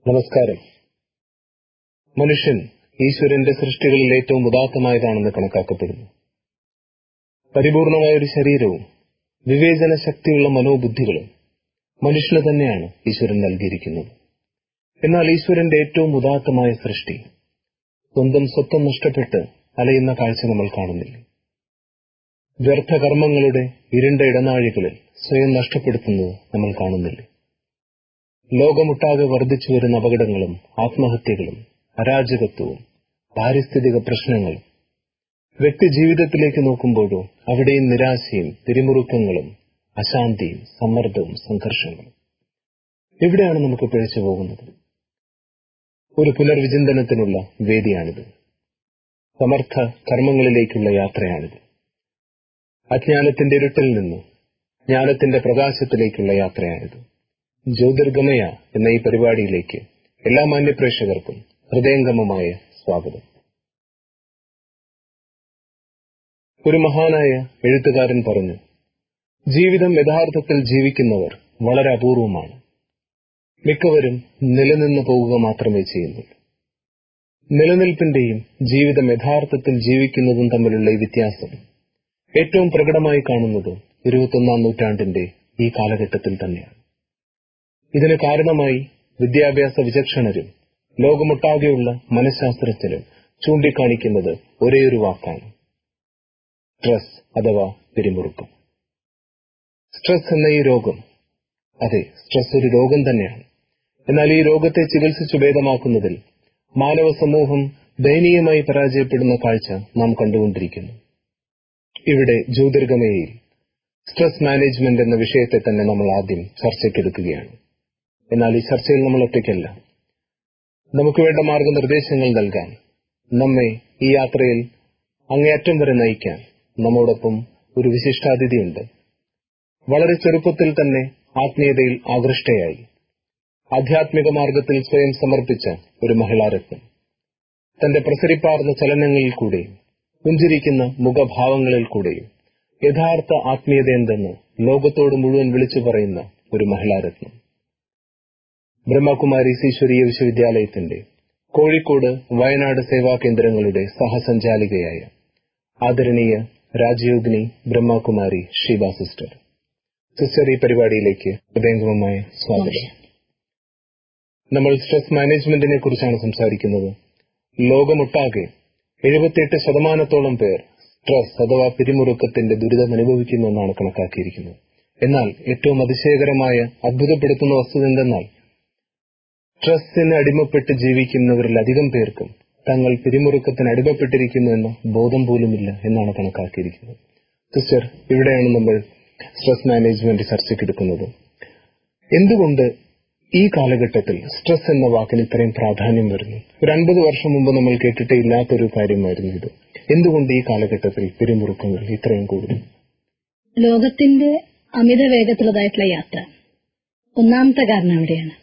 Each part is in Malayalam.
നമസ്കാരം മനുഷ്യൻ ഈശ്വരന്റെ സൃഷ്ടികളിൽ ഏറ്റവും ഉദാത്തമായതാണെന്ന് കണക്കാക്കപ്പെടുന്നു പരിപൂർണമായ ഒരു ശരീരവും വിവേചന ശക്തിയുള്ള മനോബുദ്ധികളും മനുഷ്യന് തന്നെയാണ് ഈശ്വരൻ നൽകിയിരിക്കുന്നത് എന്നാൽ ഈശ്വരന്റെ ഏറ്റവും ഉദാത്തമായ സൃഷ്ടി സ്വന്തം സ്വത്വം നഷ്ടപ്പെട്ട് അലയുന്ന കാഴ്ച നമ്മൾ കാണുന്നില്ല വ്യർത്ഥകർമ്മങ്ങളുടെ ഇരുണ്ട ഇടനാഴികളിൽ സ്വയം നഷ്ടപ്പെടുത്തുന്നത് നമ്മൾ കാണുന്നില്ല ലോകമൊട്ടാകെ വർദ്ധിച്ചു വരുന്ന അപകടങ്ങളും ആത്മഹത്യകളും അരാജകത്വവും പാരിസ്ഥിതിക പ്രശ്നങ്ങളും വ്യക്തി ജീവിതത്തിലേക്ക് നോക്കുമ്പോഴോ അവിടെയും നിരാശയും പിരിമുറുക്കങ്ങളും അശാന്തിയും സമ്മർദ്ദവും സംഘർഷങ്ങളും എവിടെയാണ് നമുക്ക് പിഴച്ചു പോകുന്നത് ഒരു പുനർവിചിന്തനത്തിനുള്ള വേദിയാണിത് സമർത്ഥ കർമ്മങ്ങളിലേക്കുള്ള യാത്രയാണിത് അജ്ഞാനത്തിന്റെ ഇരുട്ടിൽ നിന്ന് ജ്ഞാനത്തിന്റെ പ്രകാശത്തിലേക്കുള്ള യാത്രയാണിത് ജ്യോതിർഗമയ എന്ന ഈ പരിപാടിയിലേക്ക് എല്ലാ മാന്യപ്രേക്ഷകർക്കും ഹൃദയംഗമമായ സ്വാഗതം ഒരു മഹാനായ എഴുത്തുകാരൻ പറഞ്ഞു ജീവിതം യഥാർത്ഥത്തിൽ ജീവിക്കുന്നവർ വളരെ അപൂർവമാണ് മിക്കവരും നിലനിന്ന് പോവുക മാത്രമേ ചെയ്യുന്നുള്ളൂ നിലനിൽപ്പിന്റെയും ജീവിതം യഥാർത്ഥത്തിൽ ജീവിക്കുന്നതും തമ്മിലുള്ള ഈ വ്യത്യാസം ഏറ്റവും പ്രകടമായി കാണുന്നത് ഇരുപത്തൊന്നാം നൂറ്റാണ്ടിന്റെ ഈ കാലഘട്ടത്തിൽ തന്നെയാണ് ഇതിന് കാരണമായി വിദ്യാഭ്യാസ വിചക്ഷണരും ലോകമൊട്ടാകെയുള്ള മനഃശാസ്ത്രജ്ഞരും ചൂണ്ടിക്കാണിക്കുന്നത് ഒരേയൊരു വാക്കാണ് സ്ട്രെസ് അഥവാ പിരിമുറുക്കം സ്ട്രെസ് എന്ന ഈ രോഗം അതെ സ്ട്രെസ് ഒരു രോഗം തന്നെയാണ് എന്നാൽ ഈ രോഗത്തെ ചികിത്സിച്ചു ഭേദമാക്കുന്നതിൽ മാനവ സമൂഹം ദയനീയമായി പരാജയപ്പെടുന്ന കാഴ്ച നാം കണ്ടുകൊണ്ടിരിക്കുന്നു ഇവിടെ ജ്യോതിർഗമയിൽ സ്ട്രെസ് മാനേജ്മെന്റ് എന്ന വിഷയത്തെ തന്നെ നമ്മൾ ആദ്യം ചർച്ചയ്ക്കെടുക്കുകയാണ് എന്നാൽ ഈ ചർച്ചയിൽ നമ്മൾ ഒറ്റയ്ക്കല്ല നമുക്ക് വേണ്ട മാർഗനിർദ്ദേശങ്ങൾ നൽകാൻ നമ്മെ ഈ യാത്രയിൽ അങ്ങേയറ്റം വരെ നയിക്കാൻ നമ്മോടൊപ്പം ഒരു വിശിഷ്ടാതിഥിയുണ്ട് വളരെ ചെറുപ്പത്തിൽ തന്നെ ആത്മീയതയിൽ ആകൃഷ്ടയായി ആധ്യാത്മിക മാർഗത്തിൽ സ്വയം സമർപ്പിച്ച ഒരു മഹിളാരത്നം തന്റെ പ്രസരിപ്പാർന്ന ചലനങ്ങളിൽ കൂടെയും പുഞ്ചിരിക്കുന്ന മുഖഭാവങ്ങളിൽ കൂടെയും യഥാർത്ഥ ആത്മീയത എന്തെന്ന് ലോകത്തോട് മുഴുവൻ വിളിച്ചു പറയുന്ന ഒരു മഹിളാരത്നം ബ്രഹ്മകുമാരി ഈശ്വരീയ വിശ്വവിദ്യാലയത്തിന്റെ കോഴിക്കോട് വയനാട് സേവാ കേന്ദ്രങ്ങളുടെ സഹസഞ്ചാലികയായ ആദരണീയ രാജയോഗിനി ബ്രഹ്മകുമാരി ഷീബ സിസ്റ്റർ സിസ്റ്റർ ഈ പരിപാടിയിലേക്ക് ഹൃദയംഗമമായ സ്വാഗതം നമ്മൾ സ്ട്രെസ് മാനേജ്മെന്റിനെ കുറിച്ചാണ് സംസാരിക്കുന്നത് ലോകമൊട്ടാകെ എഴുപത്തിയെട്ട് ശതമാനത്തോളം പേർ സ്ട്രെസ് അഥവാ പിരിമുറുക്കത്തിന്റെ ദുരിതം അനുഭവിക്കുന്നു എന്നാണ് കണക്കാക്കിയിരിക്കുന്നത് എന്നാൽ ഏറ്റവും അതിശയകരമായ അത്ഭുതപ്പെടുത്തുന്ന വസ്തുത എന്തെന്നാൽ സ്ട്രെസ്സിന് അടിമപ്പെട്ട് ജീവിക്കുന്നവരിൽ അധികം പേർക്കും തങ്ങൾ പിരിമുറുക്കത്തിന് അടിമപ്പെട്ടിരിക്കുന്നു എന്ന ബോധം പോലുമില്ല എന്നാണ് കണക്കാക്കിയിരിക്കുന്നത് സിസ്റ്റർ ഇവിടെയാണ് നമ്മൾ സ്ട്രെസ് മാനേജ്മെന്റ് ചർച്ചയ്ക്കെടുക്കുന്നത് എന്തുകൊണ്ട് ഈ കാലഘട്ടത്തിൽ സ്ട്രെസ് എന്ന വാക്കിന് ഇത്രയും പ്രാധാന്യം വരുന്നു ഒരു അൻപത് വർഷം മുമ്പ് നമ്മൾ കേട്ടിട്ടേ ഇല്ലാത്തൊരു കാര്യമായിരുന്നു ഇത് എന്തുകൊണ്ട് ഈ കാലഘട്ടത്തിൽ പിരിമുറുക്കങ്ങൾ ഇത്രയും കൂടുന്നു ലോകത്തിന്റെ അമിത വേഗത്തിലുള്ളതായിട്ടുള്ള യാത്ര ഒന്നാമത്തെ കാരണം അവിടെയാണ്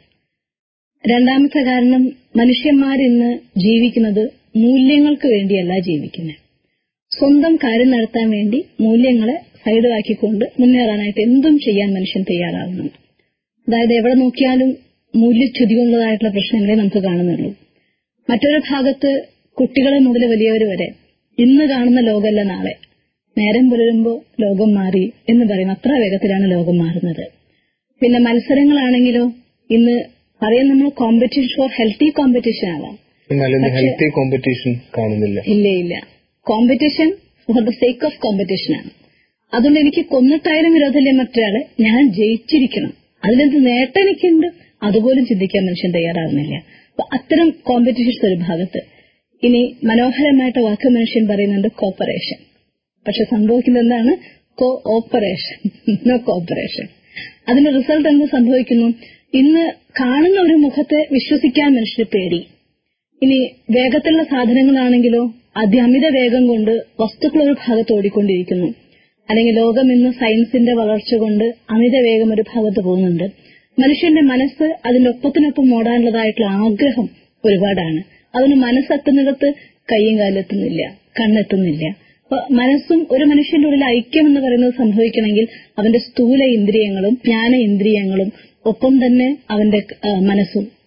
രണ്ടാമത്തെ കാരണം മനുഷ്യന്മാർ ഇന്ന് ജീവിക്കുന്നത് മൂല്യങ്ങൾക്ക് വേണ്ടിയല്ല ജീവിക്കുന്നത് സ്വന്തം കാര്യം നടത്താൻ വേണ്ടി മൂല്യങ്ങളെ സൈഡാക്കിക്കൊണ്ട് മുന്നേറാനായിട്ട് എന്തും ചെയ്യാൻ മനുഷ്യൻ തയ്യാറാകുന്നു അതായത് എവിടെ നോക്കിയാലും മൂല്യച്യുതി കൊണ്ടതായിട്ടുള്ള പ്രശ്നങ്ങളെ നമുക്ക് കാണുന്നുള്ളൂ മറ്റൊരു ഭാഗത്ത് കുട്ടികളെ മുതൽ വലിയവർ വരെ ഇന്ന് കാണുന്ന ലോകമല്ല നാളെ നേരം പുലരുമ്പോൾ ലോകം മാറി എന്ന് പറയുന്ന അത്ര വേഗത്തിലാണ് ലോകം മാറുന്നത് പിന്നെ മത്സരങ്ങളാണെങ്കിലോ ഇന്ന് പറയാൻ നമ്മൾ കോമ്പറ്റീഷൻ ഫോർ ഹെൽത്തി കോമ്പറ്റീഷൻ ആവാം എന്നാൽ ഇന്ന് ഹെൽത്തി കോമ്പറ്റീഷൻ കാണുന്നില്ല ഇല്ല ഇല്ല competition for the sake of competition ആണ് അതുകൊണ്ട് എനിക്ക് കൊന്നിട്ടായാലും വിരോധമില്ല മറ്റൊരാളെ ഞാൻ ജയിച്ചിരിക്കണം അതിലെന്ത് നേട്ടം എനിക്കുണ്ട് അതുപോലും ചിന്തിക്കാൻ മനുഷ്യൻ തയ്യാറാകുന്നില്ല അപ്പൊ അത്തരം കോമ്പറ്റീഷൻസ് ഒരു ഭാഗത്ത് ഇനി മനോഹരമായിട്ട് വാക്ക് മനുഷ്യൻ പറയുന്നുണ്ട് കോപ്പറേഷൻ പക്ഷെ സംഭവിക്കുന്നത് എന്താണ് കോ ഓപ്പറേഷൻ നോ കോപ്പറേഷൻ അതിന്റെ റിസൾട്ട് എന്ത് സംഭവിക്കുന്നു ഇന്ന് കാണുന്ന ഒരു മുഖത്തെ വിശ്വസിക്കാൻ മനുഷ്യന് പേടി ഇനി വേഗത്തിലുള്ള സാധനങ്ങളാണെങ്കിലോ അത്യമിത വേഗം കൊണ്ട് വസ്തുക്കൾ ഒരു ഭാഗത്ത് ഓടിക്കൊണ്ടിരിക്കുന്നു അല്ലെങ്കിൽ ലോകം ഇന്ന് സയൻസിന്റെ വളർച്ച കൊണ്ട് അമിത വേഗം ഒരു ഭാഗത്ത് പോകുന്നുണ്ട് മനുഷ്യന്റെ മനസ്സ് അതിന്റെ ഒപ്പത്തിനൊപ്പം ഓടാനുള്ളതായിട്ടുള്ള ആഗ്രഹം ഒരുപാടാണ് അതിന് മനസ്സെത്തുന്നിടത്ത് കയ്യും കാലെത്തുന്നില്ല കണ്ണെത്തുന്നില്ല അപ്പൊ മനസ്സും ഒരു മനുഷ്യന്റെ ഉള്ളിൽ ഐക്യം എന്ന് പറയുന്നത് സംഭവിക്കണമെങ്കിൽ അവന്റെ സ്ഥൂല ഇന്ദ്രിയങ്ങളും ജ്ഞാന ഇന്ദ്രിയങ്ങളും ഒപ്പം തന്നെ അവന്റെ ആ, മനസ്സും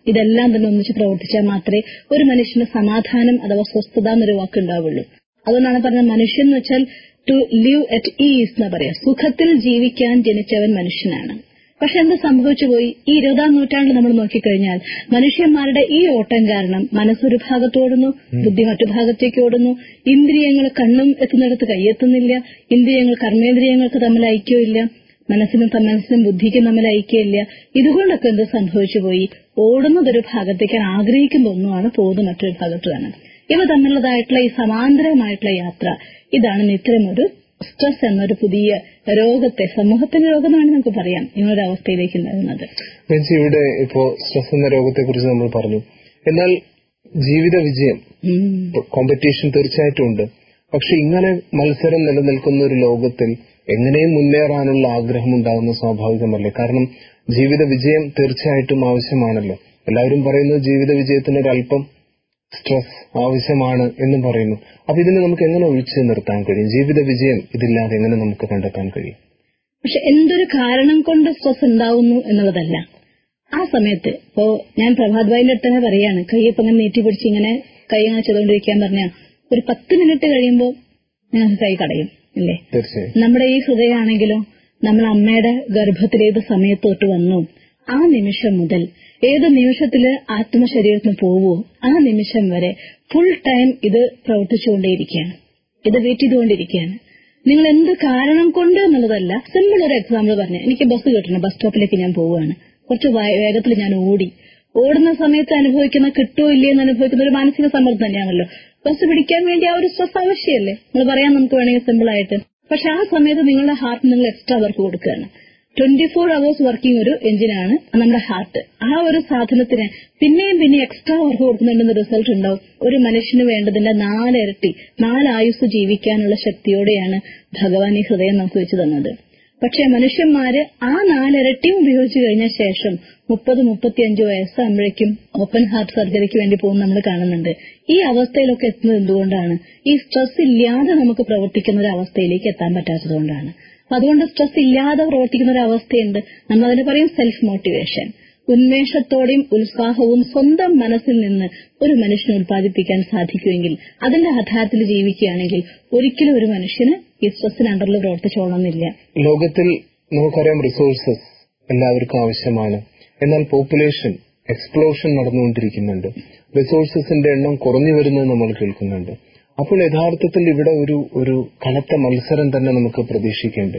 ഇതെല്ലാം തന്നെ ഒന്നിച്ച് പ്രവർത്തിച്ചാൽ മാത്രമേ ഒരു മനുഷ്യന് സമാധാനം അഥവാ സ്വസ്ഥത എന്നൊരു വാക്കുണ്ടാവുള്ളൂ അതുകൊണ്ടാണ് പറഞ്ഞത് മനുഷ്യൻ എന്ന് വെച്ചാൽ ടു ലിവ് അറ്റ് ഈസ് എന്ന് പറയാം സുഖത്തിൽ ജീവിക്കാൻ ജനിച്ചവൻ മനുഷ്യനാണ് പക്ഷെ എന്ത് സംഭവിച്ചു പോയി ഈ ഇരുപതാം നൂറ്റാണ്ടിൽ നമ്മൾ നോക്കിക്കഴിഞ്ഞാൽ മനുഷ്യന്മാരുടെ ഈ ഓട്ടം കാരണം മനസ്സൊരു ഭാഗത്ത് ഓടുന്നു ബുദ്ധി മറ്റു ഭാഗത്തേക്ക് ഓടുന്നു ഇന്ദ്രിയങ്ങൾ കണ്ണും എത്തുന്നിടത്ത് കൈയെത്തുന്നില്ല ഇന്ദ്രിയങ്ങൾ കർമ്മേന്ദ്രിയങ്ങൾക്ക് തമ്മിൽ ഐക്യമില്ല മനസ്സിനും ത- മനസ്സിനും ബുദ്ധിക്കും തമ്മിൽ ഐക്യമില്ല ഇതുകൊണ്ടൊക്കെ എന്ത് സംഭവിച്ചു പോയി ഓടുന്നതൊരു ഭാഗത്തേക്ക് ആഗ്രഹിക്കുന്ന ഒന്നുമാണ് പോകുന്നത് മറ്റൊരു ഭാഗത്തുമാണ് ഇവ തമ്മിലുള്ളതായിട്ടുള്ള ഈ സമാന്തരമായിട്ടുള്ള യാത്ര ഇതാണ് ഇത്തരമൊരു സ്ട്രെസ് എന്നൊരു പുതിയ രോഗത്തെ സമൂഹത്തിന്റെ രോഗമെന്നാണ് നമുക്ക് പറയാം ഇങ്ങനൊരു അവസ്ഥയിലേക്ക് ഉണ്ടാകുന്നത് ബെഞ്ചി ഇവിടെ ഇപ്പോ സ്ട്രെസ് എന്ന രോഗത്തെ കുറിച്ച് നമ്മൾ പറഞ്ഞു എന്നാൽ ജീവിത വിജയം ഉം. കോമ്പറ്റീഷൻ തീർച്ചയായിട്ടും ഉണ്ട് പക്ഷെ ഇങ്ങനെ മത്സരം നിലനിൽക്കുന്ന ഒരു ലോകത്തിൽ എങ്ങനെയും മുന്നേറാനുള്ള ആഗ്രഹം ഉണ്ടാകുന്ന സ്വാഭാവികമല്ലേ കാരണം ജീവിത വിജയം തീർച്ചയായിട്ടും ആവശ്യമാണല്ലോ എല്ലാവരും പറയുന്നത് ജീവിത വിജയത്തിന് ഒരല്പം സ്ട്രെസ് ആവശ്യമാണ് എന്നും പറയുന്നു അപ്പൊ ഇതിനെ നമുക്ക് എങ്ങനെ ഒഴിച്ചു നിർത്താൻ കഴിയും ജീവിത വിജയം ഇതില്ലാതെ എങ്ങനെ നമുക്ക് കണ്ടെത്താൻ കഴിയും പക്ഷെ എന്തൊരു കാരണം കൊണ്ട് സ്ട്രെസ് ഉണ്ടാവുന്നു എന്നുള്ളതല്ല ആ സമയത്ത് ഇപ്പോ ഞാൻ പ്രഭാത് ഭായിന്റെ അടുത്ത് തന്നെ പറയാണ് കയ്യപ്പം അങ്ങനെ നീട്ടി പിടിച്ച് ഇങ്ങനെ കൈ അങ്ങനെ ചെയ്തുകൊണ്ടിരിക്കാൻ പറഞ്ഞ ഒരു പത്ത് മിനിറ്റ് കഴിയുമ്പോൾ ഞങ്ങൾക്ക് കൈ കടയും ഇല്ലേ തീർച്ചയായും നമ്മുടെ ഈ ഹൃദയമാണെങ്കിലോ നമ്മൾ അമ്മയുടെ ഗർഭത്തിൽ ഏത് സമയത്ത് തൊട്ട് വന്നു ആ നിമിഷം മുതൽ ഏത് നിമിഷത്തില് ആത്മശരീരത്തിന് പോവോ ആ നിമിഷം വരെ ഫുൾ ടൈം ഇത് പ്രവർത്തിച്ചുകൊണ്ടേയിരിക്കുകയാണ് ഇത് വെയിറ്റ് ചെയ്തുകൊണ്ടിരിക്കുകയാണ് നിങ്ങൾ എന്ത് കാരണം കൊണ്ട് എന്നുള്ളതല്ല സിമ്പിൾ ഒരു എക്സാമ്പിൾ പറഞ്ഞു എനിക്ക് ബസ് കിട്ടണം ബസ് സ്റ്റോപ്പിലേക്ക് ഞാൻ പോവുകയാണ് കുറച്ച് വേ- വേഗത്തിൽ ഞാൻ ഓടി ഓടുന്ന സമയത്ത് അനുഭവിക്കുന്ന കിട്ടോ ഇല്ലേ എന്ന് അനുഭവിക്കുന്ന ഒരു മാനസിക സമ്മർദ്ദം തന്നെയാണല്ലോ ബസ് പിടിക്കാൻ വേണ്ടി ആ ഒരു സ്ട്രെസ് ആവശ്യമല്ലേ നമ്മൾ പറയാൻ നമുക്ക് വേണമെങ്കിൽ സിമ്പിൾ ആയിട്ട് പക്ഷെ ആ സമയത്ത് നിങ്ങളുടെ ഹാർട്ട് നിങ്ങൾ എക്സ്ട്രാ വർക്ക് കൊടുക്കുകയാണ് ട്വന്റി ഫോർ അവേഴ്സ് വർക്കിംഗ് ഒരു എഞ്ചിനാണ് നമ്മുടെ ഹാർട്ട് ആ ഒരു സാധനത്തിന് പിന്നെയും പിന്നെ എക്സ്ട്രാ വർക്ക് കൊടുക്കുന്നുണ്ടെന്ന് റിസൾട്ട് ഉണ്ടാവും ഒരു മനുഷ്യന് വേണ്ടതിന്റെ നാലിരട്ടി നാലായുസ് ജീവിക്കാനുള്ള ശക്തിയോടെയാണ് ഭഗവാൻ ഈ ഹൃദയം നമുക്ക് വെച്ച് തന്നത് പക്ഷെ മനുഷ്യന്മാര് ആ നാലിരട്ടിയും ഉപയോഗിച്ചു കഴിഞ്ഞ ശേഷം മുപ്പത് മുപ്പത്തിയഞ്ച് വയസ്സാകുമ്പോഴേക്കും ഓപ്പൺ ഹാർട്ട് സർജറിക്ക് വേണ്ടി പോകുന്ന നമ്മൾ കാണുന്നുണ്ട് ഈ അവസ്ഥയിലൊക്കെ എത്തുന്നത് എന്തുകൊണ്ടാണ് ഈ സ്ട്രെസ് ഇല്ലാതെ നമുക്ക് പ്രവർത്തിക്കുന്ന ഒരു അവസ്ഥയിലേക്ക് എത്താൻ പറ്റാത്തതുകൊണ്ടാണ് അപ്പൊ അതുകൊണ്ട് സ്ട്രെസ് ഇല്ലാതെ പ്രവർത്തിക്കുന്ന ഒരു അവസ്ഥയുണ്ട് നമ്മൾ അതിന് പറയും സെൽഫ് മോട്ടിവേഷൻ ഉന്മേഷത്തോടെയും ഉത്സാഹവും സ്വന്തം മനസ്സിൽ നിന്ന് ഒരു മനുഷ്യനെ ഉത്പാദിപ്പിക്കാൻ സാധിക്കുമെങ്കിൽ അതിന്റെ ആധാരത്തിൽ ജീവിക്കുകയാണെങ്കിൽ ഒരിക്കലും ഒരു മനുഷ്യന് ഈ സ്ട്രെസ്സിന് അണ്ടറിൽ പ്രവർത്തിച്ചോളണമെന്നില്ല ലോകത്തിൽ നമുക്കറിയാം റിസോഴ്സസ് എല്ലാവർക്കും ആവശ്യമാണ് എന്നാൽ പോപ്പുലേഷൻ എക്സ്പ്ലോഷൻ നടന്നുകൊണ്ടിരിക്കുന്നുണ്ട് റിസോഴ്സസിന്റെ എണ്ണം കുറഞ്ഞു വരുന്നത് നമ്മൾ കേൾക്കുന്നുണ്ട് അപ്പോൾ യഥാർത്ഥത്തിൽ ഇവിടെ ഒരു ഒരു കനത്ത മത്സരം തന്നെ നമുക്ക് പ്രതീക്ഷിക്കേണ്ടേ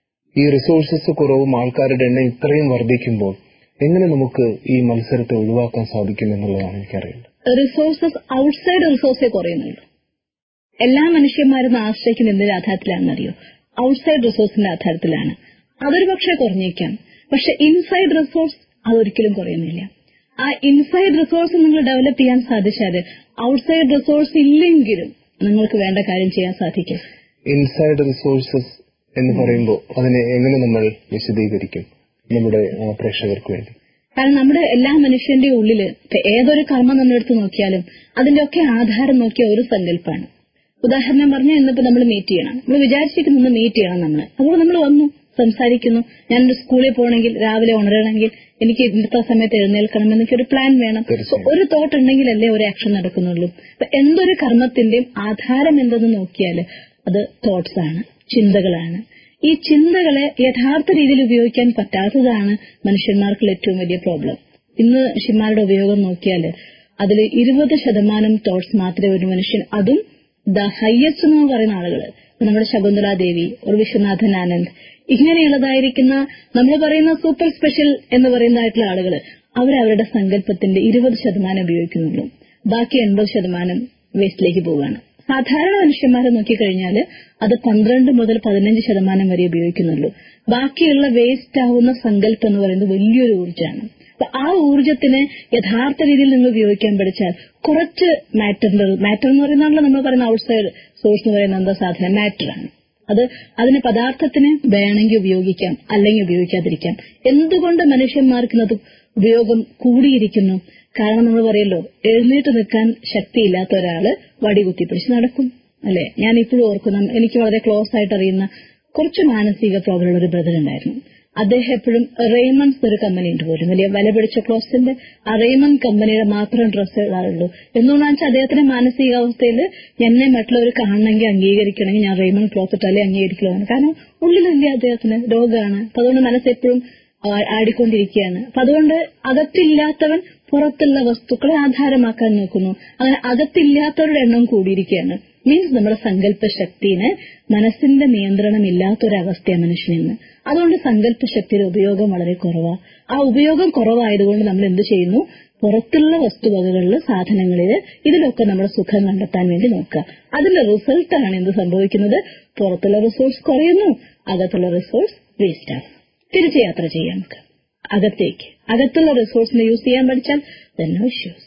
ഈ റിസോഴ്സസ് കുറവും ആൾക്കാരുടെ എണ്ണം ഇത്രയും വർദ്ധിക്കുമ്പോൾ എങ്ങനെ നമുക്ക് ഈ മത്സരത്തെ ഒഴിവാക്കാൻ സാധിക്കും എന്നുള്ളതാണ് എനിക്കറിയേണ്ടത് റിസോഴ്സസ് ഔട്ട്സൈഡ് റിസോഴ്സേ കുറയുന്നുള്ളൂ എല്ലാ മനുഷ്യന്മാരും ആശ്രയിക്കുന്ന എന്തിന്റെ ആധാരത്തിലാണെന്നറിയോ ഔട്ട്സൈഡ് റിസോഴ്സിന്റെ ആധാരത്തിലാണ് അതൊരു പക്ഷേ കുറഞ്ഞേക്കാം പക്ഷെ ഇൻസൈഡ് റിസോഴ്സ് അതൊരിക്കലും കുറയുന്നില്ല ആ ഇൻസൈഡ് റിസോഴ്സ് നിങ്ങൾ ഡെവലപ്പ് ചെയ്യാൻ സാധിച്ചാൽ ഔട്ട്സൈഡ് റിസോഴ്സ് ഇല്ലെങ്കിലും നിങ്ങൾക്ക് വേണ്ട കാര്യം ചെയ്യാൻ സാധിക്കും ഇൻസൈഡ് റിസോഴ്സസ് എന്ന് പറയുമ്പോൾ അതിനെ എങ്ങനെ നമ്മൾ വിശദീകരിക്കും നമ്മുടെ ആ, പ്രേക്ഷകർക്ക് വേണ്ടി കാരണം നമ്മുടെ എല്ലാ മനുഷ്യന്റെ ഉള്ളില് ഇപ്പൊ ഏതൊരു കർമ്മം നമ്മളെടുത്ത് നോക്കിയാലും അതിന്റെയൊക്കെ ആധാരം നോക്കിയ ഒരു സങ്കല്പമാണ് ഉദാഹരണം പറഞ്ഞാൽ ഇന്നിപ്പോ നമ്മൾ മീറ്റ് ചെയ്യണം നമ്മൾ വിചാരിച്ചിരിക്കുന്നു മീറ്റ് ചെയ്യണം നമ്മൾ അതുകൊണ്ട് നമ്മൾ വന്നു സംസാരിക്കുന്നു ഞാനൊരു സ്കൂളിൽ പോകണമെങ്കിൽ രാവിലെ ഉണരണമെങ്കിൽ എനിക്ക് ഇന്നത്തെ സമയത്ത് എഴുന്നേൽക്കണം എന്നൊക്കെ ഒരു പ്ലാൻ വേണം തീർച്ചയായും. അപ്പൊ ഒരു തോട്ട് ഉണ്ടെങ്കിലല്ലേ ഒരു ആക്ഷൻ നടക്കുന്നുള്ളൂ അപ്പൊ എന്തൊരു കർമ്മത്തിന്റെയും ആധാരം എന്തെന്ന് നോക്കിയാൽ അത് തോട്ട്സ് ആണ് ചിന്തകളാണ് ഈ ചിന്തകളെ യഥാർത്ഥ രീതിയിൽ ഉപയോഗിക്കാൻ പറ്റാത്തതാണ് മനുഷ്യന്മാർക്കുള്ള ഏറ്റവും വലിയ പ്രോബ്ലം ഇന്ന് മനുഷ്യന്മാരുടെ ഉപയോഗം നോക്കിയാൽ അതിൽ ഇരുപത് ശതമാനം തോട്ട്സ് മാത്രമേ ഒരു മനുഷ്യൻ അതും ദ ഹയസ്റ്റ് എന്ന് പറയുന്ന ആളുകൾ നമ്മുടെ ശകുന്തള ദേവി ഒരു വിശ്വനാഥൻ ആനന്ദ് ഇങ്ങനെയുള്ളതായിരിക്കുന്ന നമ്മൾ പറയുന്ന സൂപ്പർ സ്പെഷ്യൽ എന്ന് പറയുന്നതായിട്ടുള്ള ആളുകൾ അവരവരുടെ സങ്കല്പത്തിന്റെ ഇരുപത് ശതമാനം ഉപയോഗിക്കുന്നുള്ളൂ ബാക്കി എൺപത് ശതമാനം വേസ്റ്റിലേക്ക് പോവുകയാണ് സാധാരണ മനുഷ്യന്മാരെ നോക്കിക്കഴിഞ്ഞാൽ അത് പന്ത്രണ്ട് മുതൽ പതിനഞ്ച് ശതമാനം വരെ ഉപയോഗിക്കുന്നുള്ളൂ ബാക്കിയുള്ള വേസ്റ്റ് ആവുന്ന സങ്കല്പം എന്ന് പറയുന്നത് വലിയൊരു ഊർജ്ജമാണ് അപ്പൊ ആ ഊർജ്ജത്തിനെ യഥാർത്ഥ രീതിയിൽ നിങ്ങൾ ഉപയോഗിക്കാൻ പഠിച്ചാൽ കുറച്ച് മാറ്ററിന്റെ മാറ്റർ എന്ന് പറയുന്നതാണല്ലോ നമ്മൾ പറയുന്ന ഔട്ട്സൈഡ് സോഴ്സ് എന്ന് പറയുന്ന എന്താ സാധനം മാറ്ററാണ് അത് അതിന് പദാർത്ഥത്തിന് വേണമെങ്കിൽ ഉപയോഗിക്കാം അല്ലെങ്കിൽ ഉപയോഗിക്കാതിരിക്കാം എന്തുകൊണ്ട് മനുഷ്യന്മാർക്ക് ഇന്നത് ഉപയോഗം കൂടിയിരിക്കുന്നു കാരണം നമ്മൾ പറയല്ലോ എഴുന്നേറ്റ് നിൽക്കാൻ ശക്തിയില്ലാത്ത ഒരാള് വടി കുത്തിപ്പിടിച്ച് നടക്കും അല്ലെ ഞാൻ ഇപ്പോഴും ഓർക്കുന്ന എനിക്ക് വളരെ ക്ലോസ് ആയിട്ട് അറിയുന്ന കുറച്ച് മാനസിക പ്രോബ്ലം ഉള്ള ഒരു ബ്രദർ ഉണ്ടായിരുന്നു അദ്ദേഹം എപ്പോഴും റെയ്മൺസ് ഒരു കമ്പനി ഉണ്ട് പോലും വലിയ വില പിടിച്ച ക്ലോസിന്റെ ആ റെയ്മൺ കമ്പനിയുടെ മാത്രം ഡ്രസ്സ് ഇടാറുള്ളൂ എന്തുകൊണ്ടാണെന്ന് വെച്ചാൽ അദ്ദേഹത്തിന്റെ മാനസികാവസ്ഥയിൽ എന്നെ മറ്റുള്ളവർ കാണണമെങ്കിൽ അംഗീകരിക്കണമെങ്കിൽ ഞാൻ റെയ്മൺ ക്ലോസ് ഇട്ടാലേ അംഗീകരിക്കലാണ് കാരണം ഉള്ളിലില്ല അദ്ദേഹത്തിന് രോഗമാണ് അപ്പൊ അതുകൊണ്ട് മനസ്സെപ്പോഴും ആ- ആടിക്കൊണ്ടിരിക്കുകയാണ് അപ്പൊ അതുകൊണ്ട് അകത്തില്ലാത്തവൻ പുറത്തുള്ള വസ്തുക്കളെ ആധാരമാക്കാൻ നോക്കുന്നു അങ്ങനെ അകത്തില്ലാത്തവരുടെ എണ്ണം കൂടിയിരിക്കുകയാണ് മീൻസ് നമ്മുടെ സങ്കല്പ ശക്തിന് മനസ്സിന്റെ നിയന്ത്രണം ഇല്ലാത്തൊരവസ്ഥയാണ് മനുഷ്യനെന്ന് അതുകൊണ്ട് സങ്കല്പ ശക്തിയുടെ ഉപയോഗം വളരെ കുറവാണ് ആ ഉപയോഗം കുറവായതുകൊണ്ട് നമ്മൾ എന്ത് ചെയ്യുന്നു പുറത്തുള്ള വസ്തുവകകളിൽ സാധനങ്ങളിൽ ഇതിലൊക്കെ നമ്മുടെ സുഖം കണ്ടെത്താൻ വേണ്ടി നോക്കുക അതിന്റെ റിസൾട്ടാണ് എന്ത് സംഭവിക്കുന്നത് പുറത്തുള്ള റിസോഴ്സ് കുറയുന്നു അകത്തുള്ള റിസോഴ്സ് വേസ്റ്റ് ആകും തിരിച്ച് യാത്ര ചെയ്യാം നമുക്ക് അകത്തേക്ക് അകത്തുള്ള റിസോഴ്സിനെ യൂസ് ചെയ്യാൻ പഠിച്ചാൽ നോ ഇഷ്യൂസ്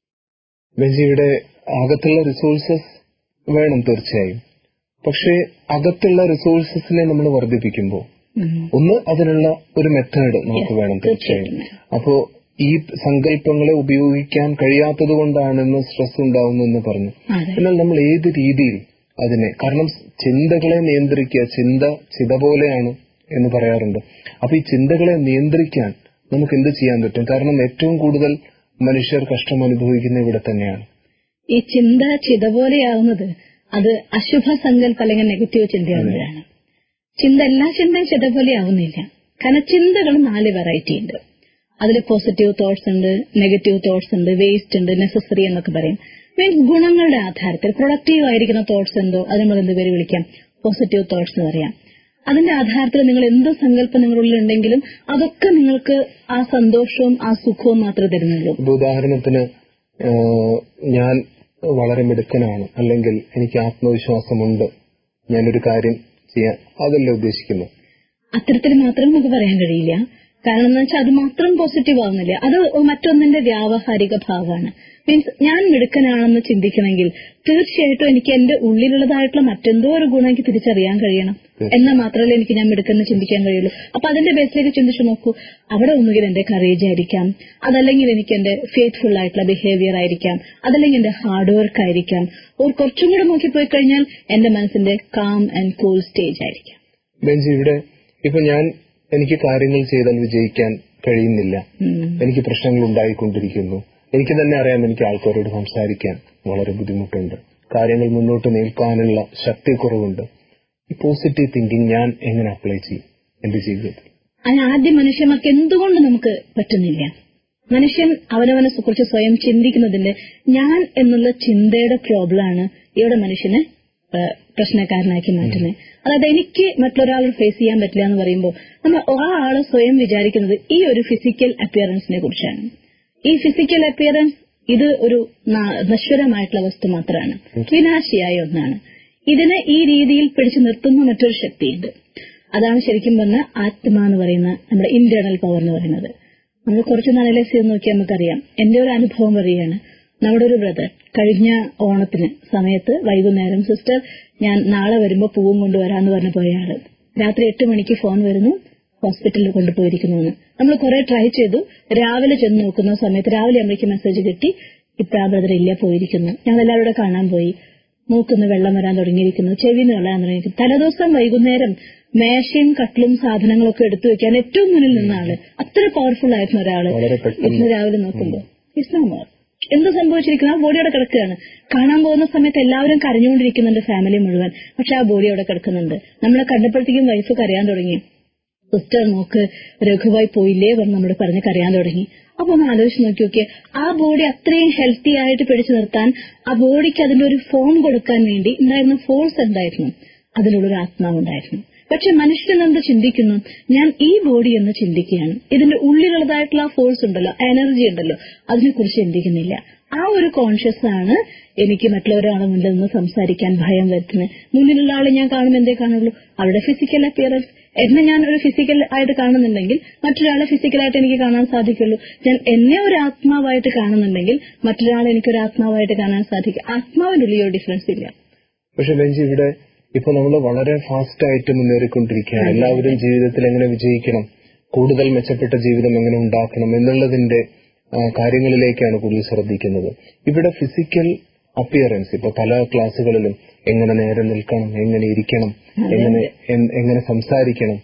ബെഞ്ചി ഇവിടെ അകത്തുള്ള റിസോഴ്സസ് വേണം തീർച്ചയായും പക്ഷേ അകത്തുള്ള റിസോഴ്സസിനെ നമ്മൾ വർദ്ധിപ്പിക്കുമ്പോൾ ഒന്ന് അതിനുള്ള ഒരു മെത്തേഡ് നമുക്ക് Yes, വേണം തീർച്ചയായും തീർച്ചയായിട്ടും. അപ്പോ ഈ സങ്കല്പങ്ങളെ ഉപയോഗിക്കാൻ കഴിയാത്തത് കൊണ്ടാണെന്ന് സ്ട്രെസ് ഉണ്ടാവുന്നെന്ന് പറഞ്ഞു അതെ എന്നാൽ നമ്മൾ ഏത് രീതിയിൽ അതിനെ കാരണം ചിന്തകളെ നിയന്ത്രിക്കുക ചിന്ത ചിത പോലെയാണ് എന്ന് പറയാറുണ്ട് അപ്പൊ ഈ ചിന്തകളെ നിയന്ത്രിക്കാൻ നമുക്ക് എന്ത് ചെയ്യാൻ പറ്റും കാരണം ഏറ്റവും കൂടുതൽ മനുഷ്യർ കഷ്ടം അനുഭവിക്കുന്ന ഇവിടെ തന്നെയാണ് ഈ ചിന്ത ചിത പോലെയാവുന്നത് അത് അശുഭ സങ്കല്പം അല്ലെങ്കിൽ നെഗറ്റീവ് ചിന്തയാവുന്നതാണ് ചിന്ത എല്ലാ ചിന്തയും ചിത പോലെ ആവുന്നില്ല കാരണം ചിന്തകൾ നാല് വെറൈറ്റി ഉണ്ട് അതിൽ പോസിറ്റീവ് തോട്ട്സ് ഉണ്ട് നെഗറ്റീവ് തോട്ട്സ് ഉണ്ട് വേസ്റ്റ് ഉണ്ട് നെസസറി എന്നൊക്കെ പറയും മീൻസ് ഗുണങ്ങളുടെ ആധാരത്തിൽ പ്രൊഡക്റ്റീവ് ആയിരിക്കുന്ന തോട്ട്സ് എന്തോ അത് നമ്മൾ എന്ത് പേര് വിളിക്കാം പോസിറ്റീവ് തോട്ട്സ് എന്ന് പറയാം അതിന്റെ ആധാരത്തിൽ നിങ്ങൾ എന്ത് സങ്കല്പം നിങ്ങളുള്ളിൽ ഉണ്ടെങ്കിലും അതൊക്കെ നിങ്ങൾക്ക് ആ സന്തോഷവും ആ സുഖവും മാത്രമേ തരുന്നുള്ളൂ ഇപ്പൊ ഉദാഹരണത്തിന് ഏഹ്, ഞാൻ വളരെ മിടുക്കനാണ് അല്ലെങ്കിൽ എനിക്ക് ആത്മവിശ്വാസമുണ്ട് ഞാനൊരു കാര്യം ചെയ്യാൻ അതല്ല ഉദ്ദേശിക്കുന്നത് അത്തരത്തിൽ മാത്രം നമുക്ക് പറയാൻ കഴിയില്ല കാരണം എന്ന് വെച്ചാൽ അത് മാത്രം പോസിറ്റീവ് ആവുന്നില്ല അത് മറ്റൊന്നിന്റെ വ്യാവഹാരിക ഭാവമാണ് മീൻസ് ഞാൻ മിടുക്കനാണെന്ന് ചിന്തിക്കണമെങ്കിൽ തീർച്ചയായിട്ടും എനിക്ക് എന്റെ ഉള്ളിലുള്ളതായിട്ടുള്ള മറ്റെന്തോ ഒരു ഗുണം എനിക്ക് തിരിച്ചറിയാൻ കഴിയണം എന്നാൽ മാത്രമല്ലേ എനിക്ക് ഞാൻ മിടുക്കെന്ന് ചിന്തിക്കാൻ കഴിയുള്ളൂ അപ്പൊ അതിന്റെ ബേസിലേക്ക് ചിന്തിച്ചു നോക്കൂ അവിടെ ഒന്നുകിൽ എന്റെ കറേജ് ആയിരിക്കാം അതല്ലെങ്കിൽ എനിക്ക് എന്റെ ഫെയ്ത്ത്ഫുൾ ആയിട്ടുള്ള ബിഹേവിയർ ആയിരിക്കാം അതല്ലെങ്കിൽ എന്റെ ഹാർഡ് വർക്ക് ആയിരിക്കാം ഒരു കുറച്ചും കൂടെ നോക്കിപ്പോയി കഴിഞ്ഞാൽ എന്റെ മനസ്സിന്റെ കാം ആൻഡ് കൂൾ സ്റ്റേജ് ആയിരിക്കാം ബെഞ്ച് ഇവിടെ ഇപ്പൊ ഞാൻ എനിക്ക് കാര്യങ്ങൾ ചെയ്താൽ വിജയിക്കാൻ കഴിയുന്നില്ല ഉം. എനിക്ക് പ്രശ്നങ്ങൾ ഉണ്ടായിക്കൊണ്ടിരിക്കുന്നു എനിക്ക് തന്നെ അറിയാം എനിക്ക് ആൾക്കാരോട് സംസാരിക്കാൻ വളരെ ബുദ്ധിമുട്ടുണ്ട് കാര്യങ്ങൾ മുന്നോട്ട് നിൽക്കാനുള്ള ശക്തിക്കുറവുണ്ട് ഈ പോസിറ്റീവ് തിങ്കിങ് ഞാൻ എങ്ങനെ അപ്ലൈ ചെയ്യും എന്റെ ജീവിതത്തിൽ അതിന് ആദ്യം മനുഷ്യന്മാർക്ക് എന്തുകൊണ്ട് നമുക്ക് പറ്റുന്നില്ല മനുഷ്യൻ അവനവനെ കുറിച്ച് സ്വയം ചിന്തിക്കുന്നതിന്റെ ഞാൻ എന്നുള്ള ചിന്തയുടെ പ്രോബ്ലമാണ് ഇവിടെ മനുഷ്യനെ ആ, പ്രശ്നക്കാരനാക്കി മാറ്റുന്നത് അതായത് എനിക്ക് മറ്റൊരാൾ ഫേസ് ചെയ്യാൻ പറ്റില്ല എന്ന് പറയുമ്പോൾ നമ്മൾ ആ ആള് സ്വയം വിചാരിക്കുന്നത് ഈ ഒരു ഫിസിക്കൽ അപ്പിയറൻസിനെ കുറിച്ചാണ് ഈ ഫിസിക്കൽ അപ്പിയറൻസ് ഇത് ഒരു ന- നശ്വരമായിട്ടുള്ള വസ്തു മാത്രമാണ് വിനാശിയായ ഒന്നാണ് ഇതിനെ ഈ രീതിയിൽ പിടിച്ചു നിർത്തുന്ന മറ്റൊരു ശക്തിയുണ്ട് അതാണ് ശരിക്കും പറഞ്ഞ ആത്മ എന്ന് പറയുന്ന നമ്മുടെ ഇന്റേണൽ പവർ എന്ന് പറയുന്നത് നമ്മൾ കുറച്ച് അനലൈസ് ചെയ്ത് നോക്കിയാൽ നമുക്കറിയാം എന്റെ ഒരു അനുഭവം പറയുകയാണ് നമ്മുടെ ഒരു ബ്രദർ കഴിഞ്ഞ ഓണത്തിന് സമയത്ത് വൈകുന്നേരം സിസ്റ്റർ ഞാൻ നാളെ വരുമ്പോ പൂവും കൊണ്ടുവരാന്ന് പറഞ്ഞു പോയ ആള് രാത്രി എട്ട് മണിക്ക് ഫോൺ വരുന്നു ഹോസ്പിറ്റലിൽ കൊണ്ടുപോയിരിക്കുന്നു നമ്മൾ കുറെ ട്രൈ ചെയ്തു രാവിലെ ചെന്ന് നോക്കുന്ന സമയത്ത് രാവിലെ അമ്മയ്ക്ക് മെസ്സേജ് കിട്ടി ഇപ്പൊ ആ ബ്രദർ ഇല്ല പോയിരിക്കുന്നു ഞങ്ങൾ എല്ലാവരും കൂടെ കാണാൻ പോയി മൂക്കുന്ന് വെള്ളം വരാൻ തുടങ്ങിയിരിക്കുന്നു ചെവിന്ന് വെള്ളം വരാൻ തുടങ്ങിയിരിക്കുന്നു തലേദിവസം വൈകുന്നേരം മേശയും കട്ടിലും സാധനങ്ങളൊക്കെ എടുത്തു വെക്കാൻ ഏറ്റവും മുന്നിൽ നിന്ന ആള് അത്ര പവർഫുൾ ആയിരുന്നു ഒരാള് വളരെ പെട്ടെന്ന് ഇന്ന് രാവിലെ നോക്കുമ്പോ ഇറ്റ്സ് നോ മോർ എന്ത് സംഭവിച്ചിരിക്കുന്നു ആ ബോഡി അവിടെ കിടക്കുകയാണ് കാണാൻ പോകുന്ന സമയത്ത് എല്ലാവരും കരഞ്ഞുകൊണ്ടിരിക്കുന്നുണ്ട് ഫാമിലി മുഴുവൻ പക്ഷെ ആ ബോഡി അവിടെ കിടക്കുന്നുണ്ട് നമ്മളെ കണ്ടപ്പോഴത്തേക്കും വൈഫ് കരയാൻ തുടങ്ങി സിസ്റ്റർ നോക്ക് രഘുവായി പോയില്ലേ എന്ന് നമ്മൾ പറഞ്ഞ് കരയാൻ തുടങ്ങി അപ്പൊ ഒന്ന് ആലോചിച്ച് നോക്കി നോക്കിയേ ആ ബോഡി അത്രയും ഹെൽത്തി ആയിട്ട് പിടിച്ചു നിർത്താൻ ആ ബോഡിക്ക് അതിന്റെ ഒരു ഫോം കൊടുക്കാൻ വേണ്ടി ഉണ്ടായിരുന്ന ഫോഴ്സ് എന്തായിരുന്നു അതിനുള്ളൊരു ആത്മാവുണ്ടായിരുന്നു പക്ഷെ മനുഷ്യൻ എന്ത് ചിന്തിക്കുന്നു ഞാൻ ഈ ബോഡി എന്ന് ചിന്തിക്കുകയാണ് ഇതിന്റെ ഉള്ളിലുള്ളതായിട്ടുള്ള ആ ഫോഴ്സ് ഉണ്ടല്ലോ എനർജി ഉണ്ടല്ലോ അതിനെക്കുറിച്ച് ചിന്തിക്കുന്നില്ല ആ ഒരു കോൺഷ്യസ് ആണ് എനിക്ക് മറ്റുള്ളവരാണ് മുന്നിൽ നിന്ന് സംസാരിക്കാൻ ഭയം വരുത്തുന്നത് മുന്നിലുള്ള ആളെ ഞാൻ കാണുമ്പോൾ എന്തേ കാണുള്ളൂ അവരുടെ ഫിസിക്കൽ അപ്പിയറൻസ് എന്നെ ഞാൻ ഒരു ഫിസിക്കൽ ആയിട്ട് കാണുന്നുണ്ടെങ്കിൽ മറ്റൊരാളെ ഫിസിക്കലായിട്ട് എനിക്ക് കാണാൻ സാധിക്കുള്ളൂ ഞാൻ എന്നെ ഒരു ആത്മാവായിട്ട് കാണുന്നുണ്ടെങ്കിൽ മറ്റൊരാളെ എനിക്ക് ഒരു ആത്മാവായിട്ട് കാണാൻ സാധിക്കും ആത്മാവിനുള്ളിൽ ഒരു ഡിഫറൻസ് ഇല്ല പക്ഷെ ബെഞ്ച് ഇവിടെ ഇപ്പൊ നമ്മൾ വളരെ ഫാസ്റ്റ് ആയിട്ട് മുന്നേറിക്കൊണ്ടിരിക്കുകയാണ് എല്ലാവരും ജീവിതത്തിൽ എങ്ങനെ വിജയിക്കണം കൂടുതൽ മെച്ചപ്പെട്ട ജീവിതം എങ്ങനെ ഉണ്ടാക്കണം എന്നുള്ളതിന്റെ ആ, കാര്യങ്ങളിലേക്കാണ് കൂടുതൽ ശ്രദ്ധിക്കുന്നത് ഇവിടെ ഫിസിക്കൽ അപ്പിയറൻസ് ഇപ്പൊ പല ക്ലാസ്സുകളിലും എങ്ങനെ നേരെ നിൽക്കണം എങ്ങനെ ഇരിക്കണം എങ്ങനെ എൻ- എങ്ങനെ സംസാരിക്കണം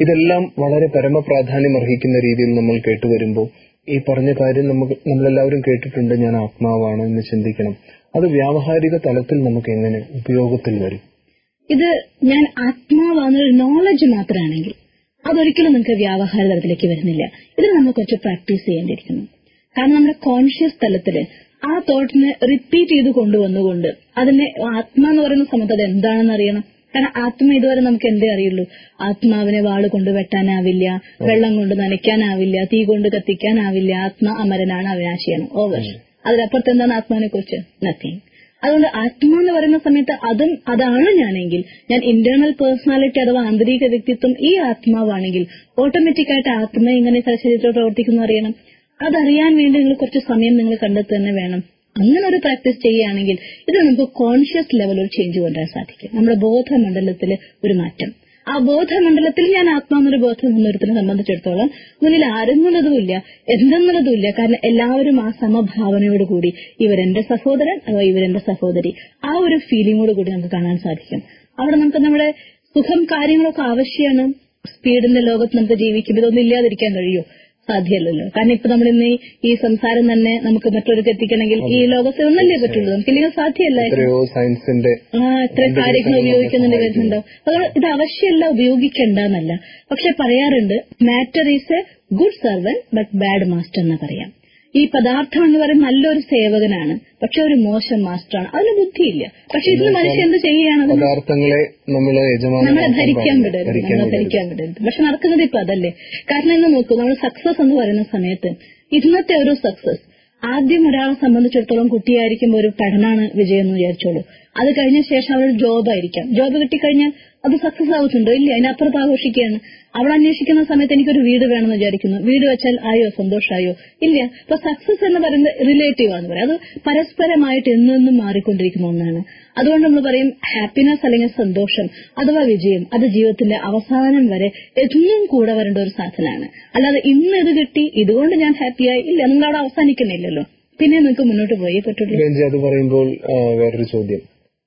ഇതെല്ലാം വളരെ പരമപ്രാധാന്യം അർഹിക്കുന്ന രീതിയിൽ നമ്മൾ കേട്ടുവരുമ്പോൾ ഈ പറഞ്ഞ കാര്യം നമുക്ക് നമ്മളെല്ലാവരും കേട്ടിട്ടുണ്ട് ഞാൻ ആത്മാവാണ് എന്ന് ചിന്തിക്കണം അത് വ്യാവഹാരിക തലത്തിൽ നമുക്ക് എങ്ങനെ ഉപയോഗത്തിൽ വരും ഇത് ഞാൻ ആത്മാവാന്നൊരു നോളജ് മാത്രമാണെങ്കിൽ അതൊരിക്കലും നിങ്ങൾക്ക് വ്യാവഹാര തലത്തിലേക്ക് വരുന്നില്ല ഇത് നമ്മൾ കുറച്ച് പ്രാക്ടീസ് ചെയ്യേണ്ടിയിരിക്കുന്നു കാരണം നമ്മുടെ കോൺഷ്യസ് തലത്തില് ആ തോട്ടിനെ റിപ്പീറ്റ് ചെയ്ത് കൊണ്ടുവന്നുകൊണ്ട് അതിനെ ആത്മ എന്ന് പറയുന്ന സമയത്ത് അത് എന്താണെന്ന് അറിയണം കാരണം ആത്മ ഇതുവരെ നമുക്ക് എന്തേ അറിയുള്ളൂ ആത്മാവിനെ വാള് കൊണ്ട് വെട്ടാനാവില്ല വെള്ളം കൊണ്ട് നനയ്ക്കാനാവില്ല തീ കൊണ്ട് കത്തിക്കാനാവില്ല ആത്മ അമരനാണ് അവിനാശിയാണ് ഓവർ അതിനപ്പുറത്ത് എന്താണ് ആത്മാവിനെ കുറിച്ച് നത്തിങ് അതുകൊണ്ട് ആത്മ എന്ന് പറയുന്ന സമയത്ത് അതും അതാണ് ഞാനെങ്കിൽ ഞാൻ ഇന്റേണൽ പേഴ്സണാലിറ്റി അഥവാ ആന്തരിക വ്യക്തിത്വം ഈ ആത്മാവാണെങ്കിൽ ഓട്ടോമാറ്റിക് ആയിട്ട് ആത്മ ഇങ്ങനെ ശരീരത്തിൽ പ്രവർത്തിക്കുന്നു അറിയണം അതറിയാൻ വേണ്ടി നിങ്ങൾ കുറച്ച് സമയം നിങ്ങൾ കണ്ടെത്തുക തന്നെ വേണം അങ്ങനെ ഒരു പ്രാക്ടീസ് ചെയ്യുകയാണെങ്കിൽ ഇത് നമുക്ക് കോൺഷ്യസ് ലെവൽ ഒരു ചേഞ്ച് കൊണ്ടുവരാൻ സാധിക്കും നമ്മുടെ ബോധമണ്ഡലത്തിൽ ഒരു മാറ്റം ആ ബോധമണ്ഡലത്തിൽ ഞാൻ ആത്മാന്നൊരു ബോധം എന്നൊരുത്തിനെ സംബന്ധിച്ചിടത്തോളം മുന്നിൽ ആരെന്നുള്ളതുമില്ല എന്തെന്നുള്ളതുമില്ല കാരണം എല്ലാവരും ആ സമഭാവനയോട് കൂടി ഇവരെന്റെ സഹോദരൻ അഥവാ ഇവരെന്റെ സഹോദരി ആ ഒരു ഫീലിംഗോട് കൂടി നമുക്ക് കാണാൻ സാധിക്കും അവിടെ നമുക്ക് നമ്മുടെ സുഖം കാര്യങ്ങളൊക്കെ ആവശ്യമാണ് സ്പീഡിന്റെ ലോകത്ത് നമുക്ക് ജീവിക്കുമ്പോൾ ഇതൊന്നും ഇല്ലാതിരിക്കാൻ കഴിയോ സാധ്യമല്ലല്ലോ കാരണം ഇപ്പൊ നമ്മൾ ഇന്ന് ഈ സംസാരം തന്നെ നമുക്ക് മറ്റൊരു എത്തിക്കണമെങ്കിൽ ഈ ലോകത്ത് ഒന്നല്ലേ പറ്റുള്ളൂ നമുക്കില്ലെങ്കിൽ സാധ്യമല്ല എത്രയോ സയൻസിന്റെ ആ എത്ര കാര്യങ്ങൾ ഉപയോഗിക്കുന്നുണ്ട് വരുന്നുണ്ടോ അതുകൊണ്ട് ഇത് അവശ്യമല്ല ഉപയോഗിക്കേണ്ടെന്നല്ല പക്ഷെ പറയാറുണ്ട് matter is a good servant but bad master എന്ന് പറയാം ഈ പദാർത്ഥം എന്ന് പറയുന്നത് നല്ലൊരു സേവകനാണ് പക്ഷെ ഒരു മോശം മാസ്റ്ററാണ് അതിന് ബുദ്ധിയില്ല പക്ഷെ ഇതിന് മനുഷ്യൻ എന്ത് ചെയ്യുകയാണ് പദാർത്ഥങ്ങളെ നമ്മൾ നമ്മളെ ധരിക്കാൻ യജമാനം വിടരുത് ധരിക്കാൻ നമ്മളെ വിടരുത് ധരിക്കാൻ വിടരുത് പക്ഷെ നടക്കുന്നത് ഇപ്പൊ അതല്ലേ കാരണം ഇന്ന് നോക്കൂ നമ്മൾ സക്സസ് എന്ന് പറയുന്ന സമയത്ത് ഇന്നത്തെ ഒരു സക്സസ് ആദ്യം ഒരാളെ സംബന്ധിച്ചിടത്തോളം കുട്ടിയായിരിക്കുമ്പോൾ ഒരു പഠനമാണ് വിജയം എന്ന് വിചാരിച്ചോളൂ അത് കഴിഞ്ഞ ശേഷം അവൾ ജോബ് ആയിരിക്കാം ജോബ് കിട്ടിക്കഴിഞ്ഞാൽ അത് സക്സസ് ആവുന്നുണ്ടോ ഇല്ല അതിനപ്പുറത്ത് ആഘോഷിക്കുകയാണ് അവൾ അന്വേഷിക്കുന്ന സമയത്ത് എനിക്കൊരു വീട് വേണമെന്ന് വിചാരിക്കുന്നു വീട് വെച്ചാൽ ആയോ സന്തോഷമായോ ഇല്ല അപ്പൊ സക്സസ് എന്ന് പറയുന്നത് റിലേറ്റീവ് ആണെന്ന് പറയാം അത് പരസ്പരമായിട്ട് എന്നെന്നും മാറിക്കൊണ്ടിരിക്കുന്ന ഒന്നാണ് അതുകൊണ്ട് നമ്മൾ പറയും ഹാപ്പിനെസ് അല്ലെങ്കിൽ സന്തോഷം അഥവാ വിജയം അത് ജീവിതത്തിന്റെ അവസാനം വരെ എന്നും കൂടെ വരേണ്ട ഒരു സാധനമാണ് അല്ലാതെ ഇന്ന് ഇത് കിട്ടി ഇതുകൊണ്ട് ഞാൻ ഹാപ്പിയായി ഇല്ല നിങ്ങളവിടെ അവസാനിക്കുന്നില്ലല്ലോ പിന്നെ നിങ്ങൾക്ക് മുന്നോട്ട് പോയേ പറ്റുള്ളൂ ബെഞ്ചി അത് പറയുമ്പോൾ ആ, വേറൊരു ചോദ്യം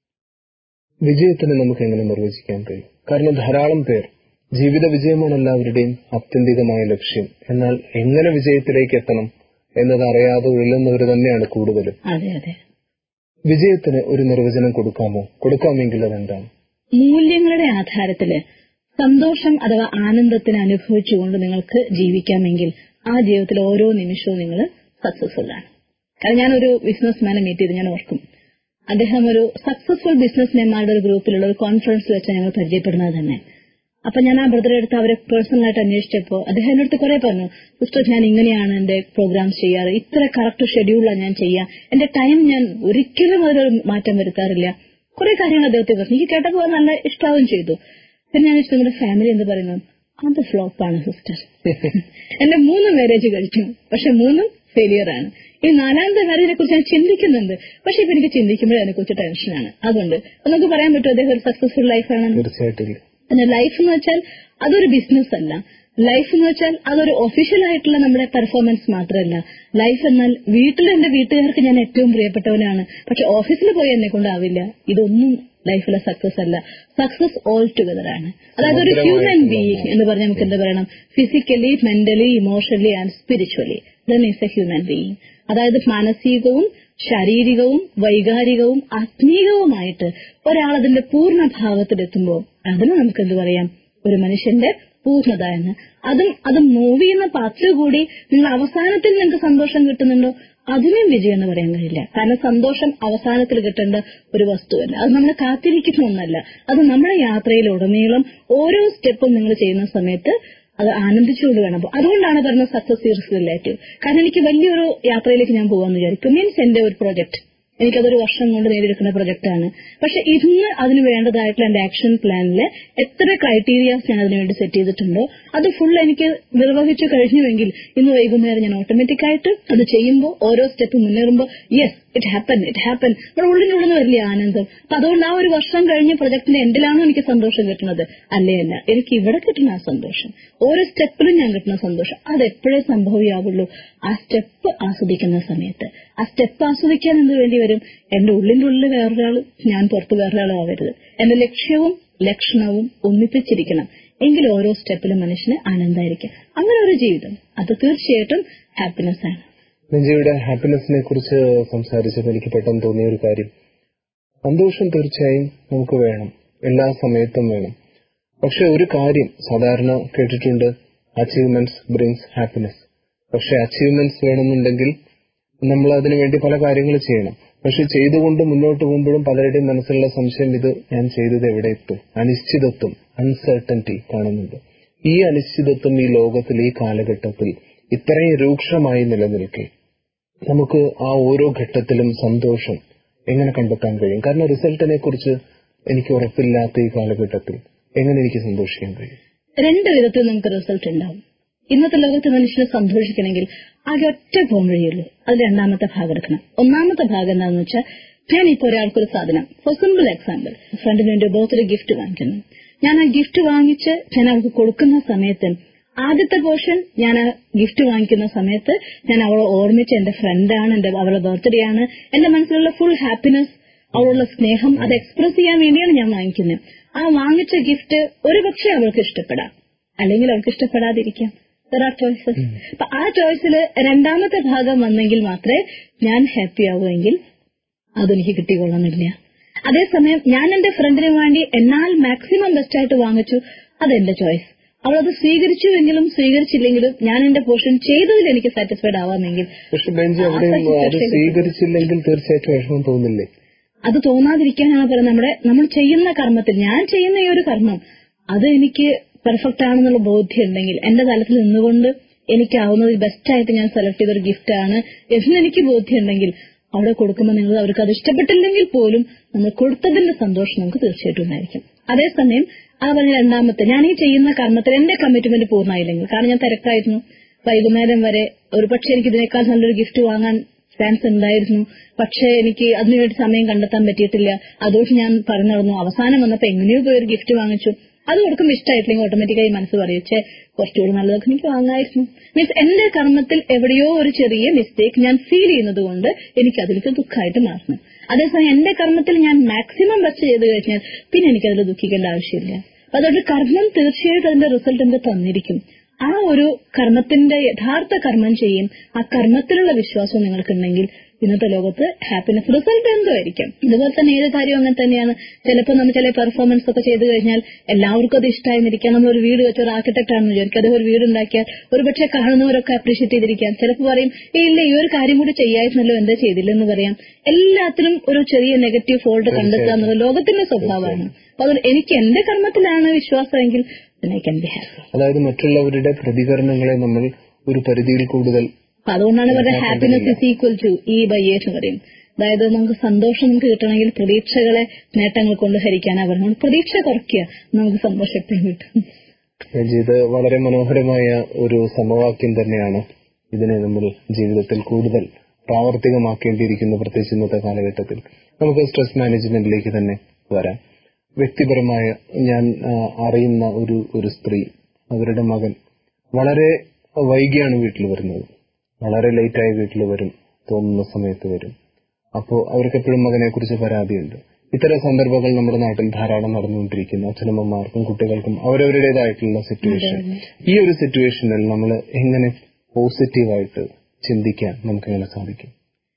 വിജയത്തിന് നമുക്ക് എങ്ങനെ നിർവചിക്കാൻ കഴിയും കാരണം ധാരാളം പേർ ജീവിത വിജയമാണ് എല്ലാവരുടെയും ആത്യന്തികമായ ലക്ഷ്യം എന്നാൽ എങ്ങനെ വിജയത്തിലേക്ക് എത്തണം എന്നത് അറിയാതെ ഉഴലുന്നവർ തന്നെയാണ് കൂടുതലും അതെ അതെ വിജയത്തിന് ഒരു നിർവചനം കൊടുക്കാമോ കൊടുക്കാമെങ്കിൽ അതെന്താണ് മൂല്യങ്ങളുടെ ആധാരത്തില് സന്തോഷം അഥവാ ആനന്ദത്തിന് അനുഭവിച്ചുകൊണ്ട് നിങ്ങൾക്ക് ജീവിക്കാമെങ്കിൽ ആ ജീവിതത്തിൽ ഓരോ നിമിഷവും നിങ്ങൾ സക്സസ്ഫുൾ ആണ് കാരണം ഞാനൊരു ബിസിനസ്മാനെ മീറ്റ് ചെയ്ത് ഞാൻ ഓർക്കും അദ്ദേഹം ഒരു സക്സസ്ഫുൾ ബിസിനസ്മാൻമാരുടെ ഒരു ഗ്രൂപ്പിലുള്ള ഒരു കോൺഫറൻസ് വെച്ച് ഞങ്ങൾ പരിചയപ്പെടുന്നത് തന്നെ അപ്പൊ ഞാൻ ആ ബ്രദറെ അടുത്ത് അവരെ പേഴ്സണലായിട്ട് അന്വേഷിച്ചപ്പോ അദ്ദേഹം എന്റെ അടുത്ത് കുറെ പറഞ്ഞു സിസ്റ്റർ ഞാൻ ഇങ്ങനെയാണ് എന്റെ പ്രോഗ്രാംസ് ചെയ്യാറ് ഇത്ര കറക്റ്റ് ഷെഡ്യൂളാണ് ഞാൻ ചെയ്യാം എന്റെ ടൈം ഞാൻ ഒരിക്കലും അതിലൊരു മാറ്റം വരുത്താറില്ല കുറെ കാര്യങ്ങൾ അദ്ദേഹത്തെ പറഞ്ഞു എനിക്ക് കേട്ടപ്പോൾ അത് നല്ല ഇഷ്ടാവുകയും ചെയ്തു പിന്നെ ഞാൻ നിങ്ങളുടെ ഫാമിലി എന്ത് പറയുന്നു അത് ഫ്ലോപ്പാണ് സിസ്റ്റർ എന്റെ മൂന്ന് മാരേജ് കഴിച്ചു പക്ഷെ മൂന്നും ഫെയിലിയർ ആണ് ഈ നാലാമത്തെ മാരേജിനെ കുറിച്ച് ഞാൻ ചിന്തിക്കുന്നുണ്ട് പക്ഷെ ഇപ്പൊ എനിക്ക് ചിന്തിക്കുമ്പോഴേ അതിനെ കുറിച്ച് ടെൻഷനാണ് അതുകൊണ്ട് അപ്പൊ നമുക്ക് പറയാൻ പറ്റുമോ അദ്ദേഹം ഒരു സക്സസ്ഫുൾ ലൈഫാണെന്ന് തീർച്ചയായിട്ടും ഇല്ല. പിന്നെ ലൈഫ് എന്ന് വെച്ചാൽ അതൊരു ബിസിനസ് അല്ല ലൈഫ് എന്ന് വെച്ചാൽ അതൊരു ഒഫീഷ്യൽ ആയിട്ടുള്ള നമ്മുടെ പെർഫോമൻസ് മാത്രമല്ല ലൈഫ് എന്നാൽ വീട്ടിൽ എന്റെ വീട്ടുകാർക്ക് ഞാൻ ഏറ്റവും പ്രിയപ്പെട്ടവനാണ് പക്ഷെ ഓഫീസിൽ പോയി എന്നെ കൊണ്ടാവില്ല ഇതൊന്നും ലൈഫിലെ സക്സസ് അല്ല സക്സസ് ഓൾ ടുഗദർ ആണ് അതായത് ഒരു ഹ്യൂമൻ ബീയിങ് എന്ന് പറഞ്ഞാൽ നമുക്ക് എന്താ പറയണം physically mentally emotionally and spiritually then is a human being അതായത് മാനസികവും ശാരീരികവും വൈകാരികവും ആത്മീയവുമായിട്ട് ഒരാൾ അതിന്റെ പൂർണ്ണ ഭാവത്തിലെത്തുമ്പോൾ അതിന് നമുക്ക് എന്ത് പറയാം ഒരു മനുഷ്യന്റെ പൂർണ്ണത എന്ന് അതും അത് മൂവ് ചെയ്യുന്ന പാർട്ട് കൂടി നിങ്ങൾ അവസാനത്തിൽ നിങ്ങൾക്ക് സന്തോഷം കിട്ടുന്നുണ്ടോ അതിനും വിജയം എന്ന് പറയാൻ കഴിയില്ല കാരണം സന്തോഷം അവസാനത്തിൽ കിട്ടേണ്ട ഒരു വസ്തുവല്ല അത് നമ്മൾ കാത്തിരിക്കുന്ന ഒന്നല്ല അത് നമ്മുടെ യാത്രയിലുടനീളം ഓരോ സ്റ്റെപ്പും നിങ്ങൾ ചെയ്യുന്ന സമയത്ത് അത് ആനന്ദിച്ചുകൊണ്ട് വേണം പോ- അതുകൊണ്ടാണ് പറയുന്നത് സക്സസ് ഈസ് റിലേറ്റീവ് കാരണം എനിക്ക് വലിയൊരു യാത്രയിലേക്ക് ഞാൻ പോകാമെന്ന് വിചാരിക്കും മീൻസ് എന്റെ ഒരു പ്രോജക്ട് എനിക്കതൊരു വർഷം കൊണ്ട് നേടിയെടുക്കുന്ന പ്രൊജക്ടാണ് പക്ഷെ ഇന്ന് അതിന് വേണ്ടതായിട്ടുള്ള എന്റെ ആക്ഷൻ പ്ലാനിൽ എത്ര ക്രൈറ്റീരിയാസ് ഞാൻ അതിനുവേണ്ടി സെറ്റ് ചെയ്തിട്ടുണ്ടോ അത് ഫുൾ എനിക്ക് നിർവഹിച്ചു കഴിഞ്ഞുവെങ്കിൽ ഇന്ന് വൈകുന്നേരം ഞാൻ ഓട്ടോമാറ്റിക് ആയിട്ട് അത് ചെയ്യുമ്പോൾ ഓരോ സ്റ്റെപ്പ് മുന്നേറുമ്പോൾ yes it happen it happen നമ്മുടെ ഉള്ളിനുള്ളിൽ നിന്ന് വലിയ ആനന്ദം അപ്പൊ അതുകൊണ്ട് ആ ഒരു വർഷം കഴിഞ്ഞ പ്രൊജക്ടിന്റെ എൻഡിലാണോ എനിക്ക് സന്തോഷം കിട്ടുന്നത് അല്ലേ അല്ല എനിക്ക് ഇവിടെ കിട്ടുന്ന ആ സന്തോഷം ഓരോ സ്റ്റെപ്പിലും ഞാൻ കിട്ടുന്ന സന്തോഷം അത് എപ്പോഴേ സംഭവിയാവുള്ളൂ ആ സ്റ്റെപ്പ് ആസ്വദിക്കുന്ന സമയത്ത് ആ സ്റ്റെപ്പ് ആസ്വദിക്കാൻ എന്ത് വേണ്ടി വരും എന്റെ ഉള്ളിന്റെ ഉള്ളിൽ വേറൊരാൾ ഞാൻ പുറത്ത് വേറൊരാളും ആവരുത് എന്റെ ലക്ഷ്യവും ലക്ഷണവും ഒന്നിപ്പിച്ചിരിക്കണം എങ്കിൽ ഓരോ സ്റ്റെപ്പിലും മനുഷ്യന് ആനന്ദമായിരിക്കും അങ്ങനെ ഒരു ജീവിതം അത് തീർച്ചയായിട്ടും ഹാപ്പിനെസ് ആണ് രഞ്ജയുടെ ഹാപ്പിനെസിനെ കുറിച്ച് സംസാരിച്ചപ്പോൾ എനിക്ക് പെട്ടെന്ന് തോന്നിയ ഒരു കാര്യം സന്തോഷം തീർച്ചയായും നമുക്ക് വേണം എല്ലാ സമയത്തും വേണം പക്ഷെ ഒരു കാര്യം സാധാരണ കേട്ടിട്ടുണ്ട് അച്ചീവ്മെന്റ്സ് ബ്രിങ്സ് ഹാപ്പിനെസ് പക്ഷെ അച്ചീവ്മെന്റ്സ് വേണമെന്നുണ്ടെങ്കിൽ നമ്മൾ അതിനു വേണ്ടി പല കാര്യങ്ങൾ ചെയ്യണം പക്ഷെ ചെയ്തുകൊണ്ട് മുന്നോട്ട് പോകുമ്പോഴും പലരുടെയും മനസ്സിലുള്ള സംശയം ഇത് ഞാൻ ചെയ്തത് എവിടെ എത്തും അനിശ്ചിതത്വം അൺസർട്ടനിറ്റി കാണുന്നുണ്ട് ഈ അനിശ്ചിതത്വം ഈ ലോകത്തിൽ ഈ കാലഘട്ടത്തിൽ ഇത്രയും രൂക്ഷമായി നിലനിൽക്കെ നമുക്ക് ആ ഓരോ ഘട്ടത്തിലും സന്തോഷം എങ്ങനെ കണ്ടെത്താൻ കഴിയും കാരണം റിസൾട്ടിനെ കുറിച്ച് എനിക്ക് ഉറപ്പില്ലാത്ത ഈ കാലഘട്ടത്തിൽ എങ്ങനെ എനിക്ക് സന്തോഷിക്കാൻ കഴിയും രണ്ട് വിധത്തിൽ നമുക്ക് റിസൾട്ട് ഉണ്ടാവും ഇന്നത്തെ ലോകത്ത് മനുഷ്യന് സന്തോഷിക്കണമെങ്കിൽ ആകെ ഒറ്റ പോകാൻ വഴിയുള്ളൂ അത് രണ്ടാമത്തെ ഭാഗം എടുക്കണം ഒന്നാമത്തെ ഭാഗം എന്താണെന്ന് വെച്ചാൽ ഞാൻ ഇപ്പോൾ ഒരാൾക്കൊരു സാധനം ഫോർ സിമ്പിൾ എക്സാമ്പിൾ ഫ്രണ്ടിന് വേണ്ടി ബർത്ത്ഡേ ഗിഫ്റ്റ് വാങ്ങിക്കുന്നു ഞാൻ ആ ഗിഫ്റ്റ് വാങ്ങിച്ച് ഞാൻ അവൾക്ക് കൊടുക്കുന്ന സമയത്ത് ആദ്യത്തെ പോർഷൻ ഞാൻ ആ ഗിഫ്റ്റ് വാങ്ങിക്കുന്ന സമയത്ത് ഞാൻ അവളെ ഓർമ്മിച്ച് എന്റെ ഫ്രണ്ടാണ് എന്റെ അവളുടെ ബർത്ത്ഡേ ആണ് എന്റെ മനസ്സിലുള്ള ഫുൾ ഹാപ്പിനെസ് അവളുള്ള സ്നേഹം അത് എക്സ്പ്രസ് ചെയ്യാൻ വേണ്ടിയാണ് ഞാൻ വാങ്ങിക്കുന്നത് ആ വാങ്ങിച്ച ഗിഫ്റ്റ് ഒരുപക്ഷെ അവൾക്ക് ഇഷ്ടപ്പെടാം അല്ലെങ്കിൽ അവൾക്ക് ഇഷ്ടപ്പെടാതിരിക്കാം There are choices. അപ്പൊ ആ ചോയ്സിൽ രണ്ടാമത്തെ ഭാഗം വന്നെങ്കിൽ മാത്രമേ ഞാൻ ഹാപ്പി ആവുമെങ്കിൽ അതെനിക്ക് കിട്ടിക്കൊള്ളുന്നില്ല അതേസമയം ഞാൻ എന്റെ ഫ്രണ്ടിന് വേണ്ടി എന്നാൽ മാക്സിമം ബെസ്റ്റ് ആയിട്ട് വാങ്ങിച്ചു അതെന്റെ ചോയ്സ് അവളത് സ്വീകരിച്ചുവെങ്കിലും സ്വീകരിച്ചില്ലെങ്കിലും ഞാൻ എന്റെ പോർഷൻ ചെയ്തതിൽ എനിക്ക് സാറ്റിസ്ഫൈഡ് ആവാമെങ്കിൽ പക്ഷെ ബെഞ്ച് അവിടെ അത് സ്വീകരിച്ചില്ലെങ്കിൽ തീർച്ചയായിട്ടും വിഷമം തോന്നില്ലേ അത് തോന്നാതിരിക്കാനാണ് പറയുന്നത് നമ്മുടെ നമ്മൾ ചെയ്യുന്ന കർമ്മത്തിൽ ഞാൻ ചെയ്യുന്ന ഈ ഒരു കർമ്മം അത് എനിക്ക് പെർഫെക്റ്റ് ആണെന്നുള്ള ബോധ്യം ഉണ്ടെങ്കിൽ എന്റെ തലത്തിൽ നിന്നുകൊണ്ട് എനിക്കാവുന്നത് ബെസ്റ്റ് ആയിട്ട് ഞാൻ സെലക്ട് ചെയ്തൊരു ഗിഫ്റ്റ് ആണ് എന്ന് എനിക്ക് ബോധ്യം ഉണ്ടെങ്കിൽ അവിടെ കൊടുക്കുമ്പോൾ നിങ്ങൾ അവർക്ക് അത് ഇഷ്ടപ്പെട്ടില്ലെങ്കിൽ പോലും നമ്മൾ കൊടുത്തതിന്റെ സന്തോഷം നമുക്ക് തീർച്ചയായിട്ടും ഉണ്ടായിരിക്കും അതേസമയം ആ പറഞ്ഞ രണ്ടാമത്തെ ഞാൻ ഈ ചെയ്യുന്ന കർമ്മത്തിൽ എന്റെ കമ്മിറ്റ്മെന്റ് പൂർണ്ണമായില്ലെങ്കിൽ കാരണം ഞാൻ തിരക്കായിരുന്നു വൈകുന്നേരം വരെ ഒരു പക്ഷെ എനിക്ക് ഇതിനേക്കാൾ നല്ലൊരു ഗിഫ്റ്റ് വാങ്ങാൻ ചാൻസ് ഉണ്ടായിരുന്നു പക്ഷെ എനിക്ക് അതിനുവേണ്ടി സമയം കണ്ടെത്താൻ പറ്റിയിട്ടില്ല അതുകൊണ്ട് ഞാൻ പറഞ്ഞു നടന്നു അവസാനം വന്നപ്പോ എങ്ങനെയോ പോയി ഒരു ഗിഫ്റ്റ് വാങ്ങിച്ചു അത് കൊടുക്കുമ്പോൾ ഇഷ്ടമായിട്ടില്ലെങ്കിൽ ഓട്ടോമാറ്റിക്കായി മനസ്സ് പറയും ചേ കുറച്ചുകൂടി നല്ലതൊക്കെ എനിക്ക് വാങ്ങായിരുന്നു മീൻസ് എന്റെ കർമ്മത്തിൽ എവിടെയോ ഒരു ചെറിയ മിസ്റ്റേക്ക് ഞാൻ ഫീൽ ചെയ്യുന്നത് കൊണ്ട് എനിക്ക് അതിലേക്ക് ദുഃഖമായിട്ട് മാറുന്നു അതേസമയം എന്റെ കർമ്മത്തിൽ ഞാൻ മാക്സിമം ബെസ്റ്റ് ചെയ്ത് കഴിഞ്ഞാൽ പിന്നെ എനിക്കതിൽ ദുഃഖിക്കേണ്ട ആവശ്യമില്ല അപ്പൊ അതുകൊണ്ട് കർമ്മം തീർച്ചയായിട്ടും അതിന്റെ റിസൾട്ട് എനിക്ക് തന്നിരിക്കും ആ ഒരു കർമ്മത്തിന്റെ യഥാർത്ഥ കർമ്മം ചെയ്യും ആ കർമ്മത്തിലുള്ള വിശ്വാസം നിങ്ങൾക്കുണ്ടെങ്കിൽ ഇന്നത്തെ ലോകത്ത് ഹാപ്പിനെസ് റിസൾട്ട് എന്തോ ആയിരിക്കും ഇതുപോലെ തന്നെ ഏത് കാര്യം അങ്ങനെ തന്നെയാണ് ചിലപ്പോൾ നമ്മൾ ചില പെർഫോമൻസ് ഒക്കെ ചെയ്തു കഴിഞ്ഞാൽ എല്ലാവർക്കും അത് ഇഷ്ടമായിരിക്കാം നമ്മൾ ഒരു വീട് വെച്ച ഒരു ആർക്കിടെക്ട് ആണെന്ന് വിചാരിക്കും അദ്ദേഹം ഒരു വീട് ഉണ്ടാക്കിയാൽ ഒരുപക്ഷെ കാണുന്നവരൊക്കെ അപ്രീഷിയേറ്റ് ചെയ്തിരിക്കാം ചിലപ്പോൾ പറയും "ഏയ് ഇല്ല ഈ ഒരു കാര്യം കൂടി ചെയ്യായിരുന്നല്ലോ എന്താ ചെയ്തില്ലെന്ന് പറയാം എല്ലാത്തിനും ഒരു ചെറിയ നെഗറ്റീവ് ഫോൾട്ട് കണ്ടെത്തുക എന്നുള്ളത് ലോകത്തിന്റെ സ്വഭാവമാണ് അപ്പൊ അതുകൊണ്ട് എനിക്ക് എന്റെ കർമ്മത്തിലാണ് വിശ്വാസമെങ്കിൽ ഐ ക്യാൻ ബി ഹാപ്പി അതായത് മറ്റുള്ളവരുടെ പ്രതികരണങ്ങളെ നമ്മൾ ഒരു പരിധിയിൽ കൂടുതൽ അപ്പൊ അതുകൊണ്ടാണ് പറയുന്നത് happiness is equal to E by A എന്ന് പറയും അതായത് നമുക്ക് സന്തോഷം നമുക്ക് കിട്ടണമെങ്കിൽ പ്രതീക്ഷകളെ നേട്ടങ്ങൾ കൊണ്ട് ഹരിക്കാനാ പറയുന്നത് പ്രതീക്ഷ കുറയ്ക്കുക നമുക്ക് സന്തോഷം എപ്പോഴും കിട്ടും രഞ്ജി, ഇത് വളരെ മനോഹരമായ ഒരു സമവാക്യം തന്നെയാണ് ഇതിനെ നമ്മൾ ജീവിതത്തിൽ കൂടുതൽ പ്രാവർത്തികമാക്കേണ്ടിയിരിക്കുന്നു പ്രത്യേകിച്ച് ഇന്നത്തെ കാലഘട്ടത്തിൽ നമുക്ക് സ്ട്രെസ് മാനേജ്മെന്റിലേക്ക് തന്നെ വരാം വ്യക്തിപരമായ ഞാൻ ആ, അറിയുന്ന ഒരു ഒരു സ്ത്രീ അവരുടെ മകൻ വളരെ വൈകിയാണ് വീട്ടിൽ വരുന്നത് വളരെ ലേറ്റായി വീട്ടിൽ വരും തോന്നുന്ന സമയത്ത് വരും അപ്പോൾ അവർക്ക് എപ്പോഴും മകനെ കുറിച്ച് പരാതിയുണ്ട് ഇത്തരം സന്ദർഭങ്ങൾ നമ്മുടെ നാട്ടിൽ ധാരാളം നടന്നുകൊണ്ടിരിക്കുന്നു അച്ഛനമ്മമാർക്കും കുട്ടികൾക്കും അവരവരുടേതായിട്ടുള്ള സിറ്റുവേഷൻ ഈ ഒരു സിറ്റുവേഷനിൽ നമ്മൾ എങ്ങനെ പോസിറ്റീവായിട്ട് ചിന്തിക്കാൻ നമുക്ക് എങ്ങനെ സാധിക്കും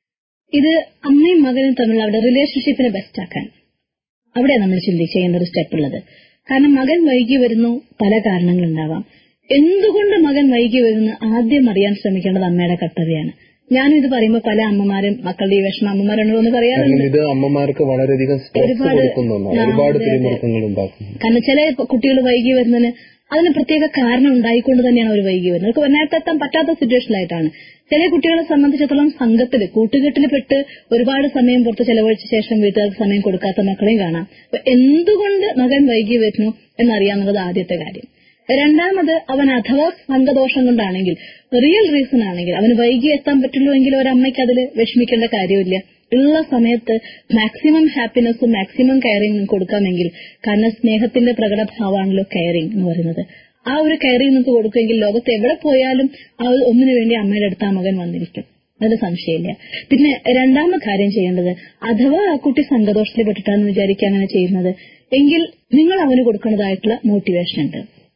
ഇത് അമ്മയും മകനും തമ്മിലുള്ള അവരുടെ റിലേഷൻഷിപ്പിനെ ബെസ്റ്റ് ആക്കാൻ അവിടെ നമ്മൾ ചിന്തിച്ച് ചെയ്യേണ്ട ഒരു സ്റ്റെപ്പ് ഉള്ളത് കാരണം മകൻ വൈകി വരുന്നു പല കാരണങ്ങളുണ്ടാവാം എന്തുകൊണ്ട് മകൻ വൈകി വരുന്നു ആദ്യം അറിയാൻ ശ്രമിക്കേണ്ടത് അമ്മയുടെ കർത്തവ്യമാണ് ഞാനും ഇത് പറയുമ്പോൾ പല അമ്മമാരും മക്കളുടെ ഈ വിഷമം അമ്മമാരുണ്ടോ എന്ന് പറയാറുണ്ട് കാരണം ഇത് അമ്മമാർക്ക് വളരെയധികം സ്ട്രെസ് ഒരുപാട് കൊടുക്കുന്ന ഒന്നാണ് ആ, ഒരുപാട് അതെ, അതെ. പിരിമുറുക്കങ്ങൾ ഉണ്ടാക്കുന്നു കാരണം ചില കുട്ടികൾ വൈകി വരുന്നതിന് അതിന് പ്രത്യേക കാരണം ഉണ്ടായിക്കൊണ്ട് തന്നെയാണ് അവർ വൈകി വരുന്നത് അവർക്ക് വന്നാത്തെത്താൻ പറ്റാത്ത സിറ്റുവേഷനിലായിട്ടാണ് ചില കുട്ടികളെ സംബന്ധിച്ചിടത്തോളം സംഘത്തിൽ കൂട്ടുകെട്ടിൽ പെട്ട് ഒരുപാട് സമയം പുറത്ത് ചെലവഴിച്ച ശേഷം വീട്ടുകാർക്ക് സമയം കൊടുക്കാത്ത മക്കളെയും കാണാം അപ്പൊ എന്തുകൊണ്ട് മകൻ വൈകി വരുന്നു എന്നറിയാന്നുള്ളത് ആദ്യത്തെ കാര്യം രണ്ടാമത് അവൻ അഥവാ സംഘദോഷം കൊണ്ടാണെങ്കിൽ റിയൽ റീസൺ ആണെങ്കിൽ അവന് വൈകി എത്താൻ പറ്റുള്ളൂ എങ്കിൽ ഒരമ്മയ്ക്ക് അതിൽ വിഷമിക്കേണ്ട കാര്യമില്ല ഉള്ള സമയത്ത് മാക്സിമം ഹാപ്പിനെസ്സും മാക്സിമം കെയറിംഗും കൊടുക്കാമെങ്കിൽ കാരണം സ്നേഹത്തിന്റെ പ്രകടഭാവമാണല്ലോ കെയറിംഗ് എന്ന് പറയുന്നത് ആ ഒരു കെയറിംഗ് നമുക്ക് കൊടുക്കുമെങ്കിൽ ലോകത്ത് എവിടെ പോയാലും ആ ഒരു ഒന്നിനു വേണ്ടി അമ്മയുടെ അടുത്ത് ആ മകൻ വന്നിരിക്കും അതിൽ സംശയമില്ല പിന്നെ രണ്ടാമത്തെ കാര്യം ചെയ്യേണ്ടത് അഥവാ ആ കുട്ടി സംഘദോഷത്തിൽ പെട്ടിട്ടാന്ന് വിചാരിക്കുക അങ്ങനെ ചെയ്യുന്നത് എങ്കിൽ നിങ്ങൾ അവന് കൊടുക്കുന്നതായിട്ടുള്ള മോട്ടിവേഷൻ ഉണ്ട്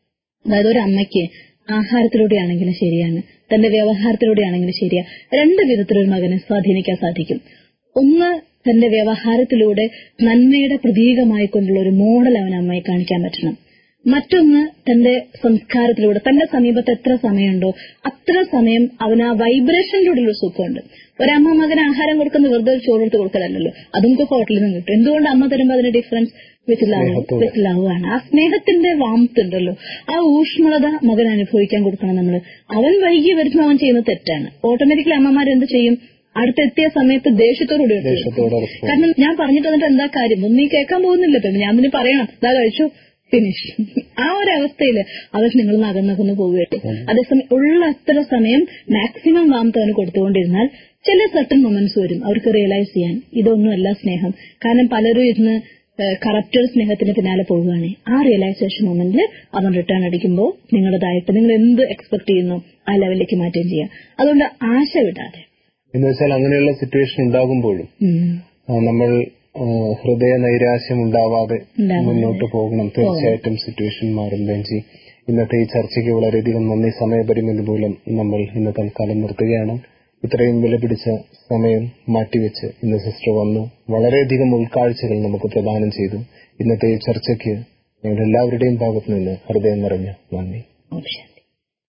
അതായത് ഒരു അമ്മയ്ക്ക് ആഹാരത്തിലൂടെയാണെങ്കിലും ശരിയാണ് തന്റെ വ്യവഹാരത്തിലൂടെയാണെങ്കിലും ശരിയാ രണ്ട് വിധത്തിലൊരു മകനെ സ്വാധീനിക്കാൻ സാധിക്കും ഒന്ന് തന്റെ വ്യവഹാരത്തിലൂടെ നന്മയുടെ പ്രതീകമായിക്കൊണ്ടുള്ള ഒരു മോഡൽ അവൻ അമ്മയെ കാണിക്കാൻ പറ്റണം മറ്റൊന്ന് തന്റെ സംസ്കാരത്തിലൂടെ തന്റെ സമീപത്ത് എത്ര സമയമുണ്ടോ അത്ര സമയം അവന് ആ വൈബ്രേഷനിലൂടെ ഒരു സുഖമുണ്ട് ഒരമ്മ മകന് ആഹാരം കൊടുക്കുന്ന വെറുതെ ഒരു ചോറ് എടുത്ത് കൊടുക്കലല്ലോ അതും നമുക്ക് ഹോട്ടലിൽ നിന്ന് കിട്ടും എന്തുകൊണ്ട് അമ്മ തരുമ്പോൾ അതിന് ഡിഫറൻസ് വിത്ത് ലവ് സ്നേഹത്തോടെ. വിത്ത് ലവ് ആണ് ആ സ്നേഹത്തിന്റെ വാമത്ത് ഉണ്ടല്ലോ ആ ഊഷ്മളത മകൻ അനുഭവിക്കാൻ കൊടുക്കണം നമ്മൾ അവൻ വൈകി വരുന്ന അവൻ ചെയ്യുന്ന തെറ്റാണ് ഓട്ടോമാറ്റിക്കലി അമ്മമാർ എന്ത് ചെയ്യും അടുത്തെത്തിയ സമയത്ത് ദേഷ്യത്തോടുകൂടി എടുത്ത് കൊടുക്കും. ദേഷ്യത്തോടെ response. കാരണം ഞാൻ പറഞ്ഞിട്ട് എന്നിട്ട് എന്താ കാര്യം ഒന്നും നീ കേൾക്കാൻ പോകുന്നില്ല ഇപ്പൊ ഞാൻ അതിന് പറയണം ഇതാ കഴിച്ചു ഫിനിഷ് ആ ഒരു അവസ്ഥയില് അവർ നിങ്ങൾ നകന്നകന്ന് പോവുകയുള്ളൂ അതേസമയം ഉള്ള അത്ര സമയം മാക്സിമം വാമത്ത് അവന് കൊടുത്തുകൊണ്ടിരുന്നാൽ ചില സർട്ടൺ മൊമെന്റ്സ് വരും അവർക്ക് റിയലൈസ് ചെയ്യാൻ ഇതൊന്നുമല്ല സ്നേഹം കാരണം പലരും ഇരുന്ന് കറപ്റ്റഡ് സ്നേഹത്തിന് പിന്നാലെ പോവുകയാണ് ആ റിയലൈസേഷൻ മൊമെന്റിൽ അവൻ റിട്ടേൺ അടിക്കുമ്പോൾ നിങ്ങളുടേതായിട്ട് നിങ്ങൾ എന്ത് എക്സ്പെക്ട് ചെയ്യുന്നു ആ ലെവലിലേക്ക് മാറ്റുകയും ചെയ്യാം അതുകൊണ്ട് ആശ വിടാതെ എന്ന് വെച്ചാൽ അങ്ങനെയുള്ള സിറ്റുവേഷൻ ഉണ്ടാകുമ്പോഴും ഉം. ആ, നമ്മൾ ആ, ഹൃദയ നൈരാശ്യം ഉണ്ടാവാതെ ഉണ്ടാവാതെ. മുന്നോട്ട് പോകണം തീർച്ചയായിട്ടും സിറ്റുവേഷൻ മാറും ബെഞ്ചി ഇന്നത്തെ ഈ ചർച്ചയ്ക്ക് വളരെയധികം നന്ദി സമയപരിമിതി മൂലം നമ്മൾ ഇന്ന് തൽക്കാലം നിർത്തുകയാണ് ഇത്രയും വിലപിടിച്ച സമയം മാറ്റിവെച്ച് ഇന്ന് സിസ്റ്റർ വന്നു വളരെയധികം ഉൾക്കാഴ്ചകൾ നമുക്ക് പ്രദാനം ചെയ്തു ഇന്നത്തെ ഈ ചർച്ചയ്ക്ക് ഞങ്ങളുടെ എല്ലാവരുടെയും ഭാഗത്തു നിന്ന് ഹൃദയം നിറഞ്ഞ നന്ദി ഓം ശാന്തി.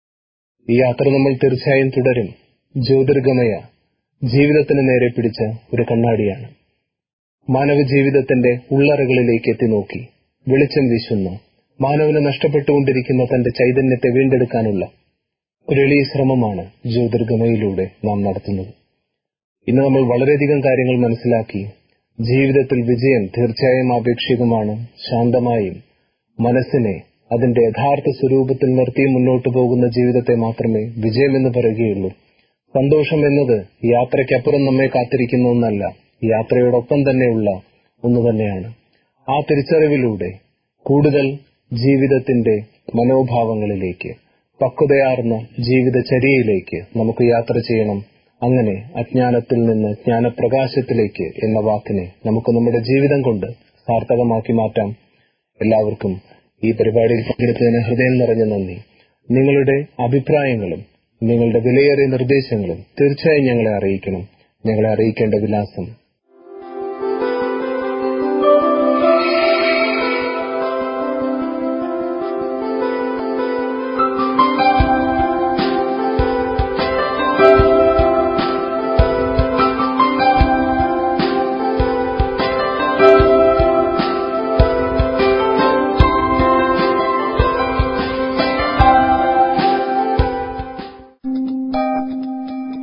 ഈ യാത്ര നമ്മൾ തീർച്ചയായും തുടരും ജ്യോതിർഗമയ ജീവിതത്തിന് നേരെ പിടിച്ച ഒരു കണ്ണാടിയാണ് മാനവ ജീവിതത്തിന്റെ ഉള്ളറകളിലേക്ക് എത്തി നോക്കി വെളിച്ചം വീശുന്ന മാനവന് നഷ്ടപ്പെട്ടുകൊണ്ടിരിക്കുന്ന തന്റെ ചൈതന്യത്തെ വീണ്ടെടുക്കാനുള്ള ഒരു എളിയ ശ്രമമാണ് ജ്യോതിർഗമയിലൂടെ നാം നടത്തുന്നത് ഇന്ന് നമ്മൾ വളരെയധികം കാര്യങ്ങൾ മനസ്സിലാക്കി ജീവിതത്തിൽ വിജയം തീർച്ചയായും ആപേക്ഷികമാണ് ശാന്തമായും മനസ്സിനെ അതിന്റെ യഥാർത്ഥ സ്വരൂപത്തിൽ നിർത്തി മുന്നോട്ട് പോകുന്ന ജീവിതത്തെ മാത്രമേ വിജയമെന്ന് പറയുകയുള്ളൂ സന്തോഷം എന്നത് യാത്രയ്ക്കപ്പുറം നമ്മെ കാത്തിരിക്കുന്ന ഒന്നല്ല യാത്രയോടൊപ്പം തന്നെയുള്ള ഒന്ന് തന്നെയാണ് ആ തിരിച്ചറിവിലൂടെ കൂടുതൽ ജീവിതത്തിന്റെ മനോഭാവങ്ങളിലേക്ക് പക്വതയാർന്ന ജീവിതചര്യയിലേക്ക് നമുക്ക് യാത്ര ചെയ്യണം അങ്ങനെ അജ്ഞാനത്തിൽ നിന്ന് ജ്ഞാനപ്രകാശത്തിലേക്ക് എന്ന വാക്കിനെ നമുക്ക് നമ്മുടെ ജീവിതം കൊണ്ട് സാർത്ഥകമാക്കി മാറ്റാം എല്ലാവർക്കും ഈ പരിപാടിയിൽ പങ്കെടുത്തതിന് ഹൃദയം നിറഞ്ഞ നന്ദി നിങ്ങളുടെ അഭിപ്രായങ്ങളും നിങ്ങളുടെ വിലയേറിയ നിർദ്ദേശങ്ങളും തീർച്ചയായും ഞങ്ങളെ അറിയിക്കണം ഞങ്ങളെ അറിയിക്കേണ്ട വിലാസം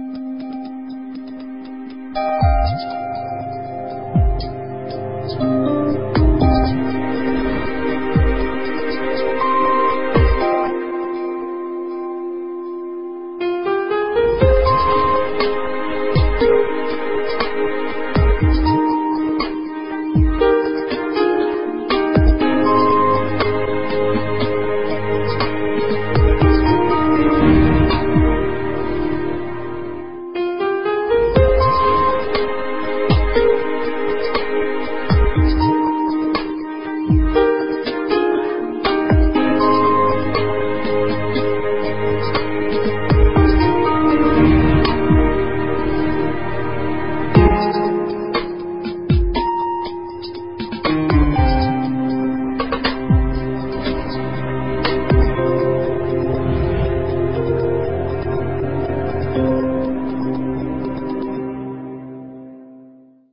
Thank you.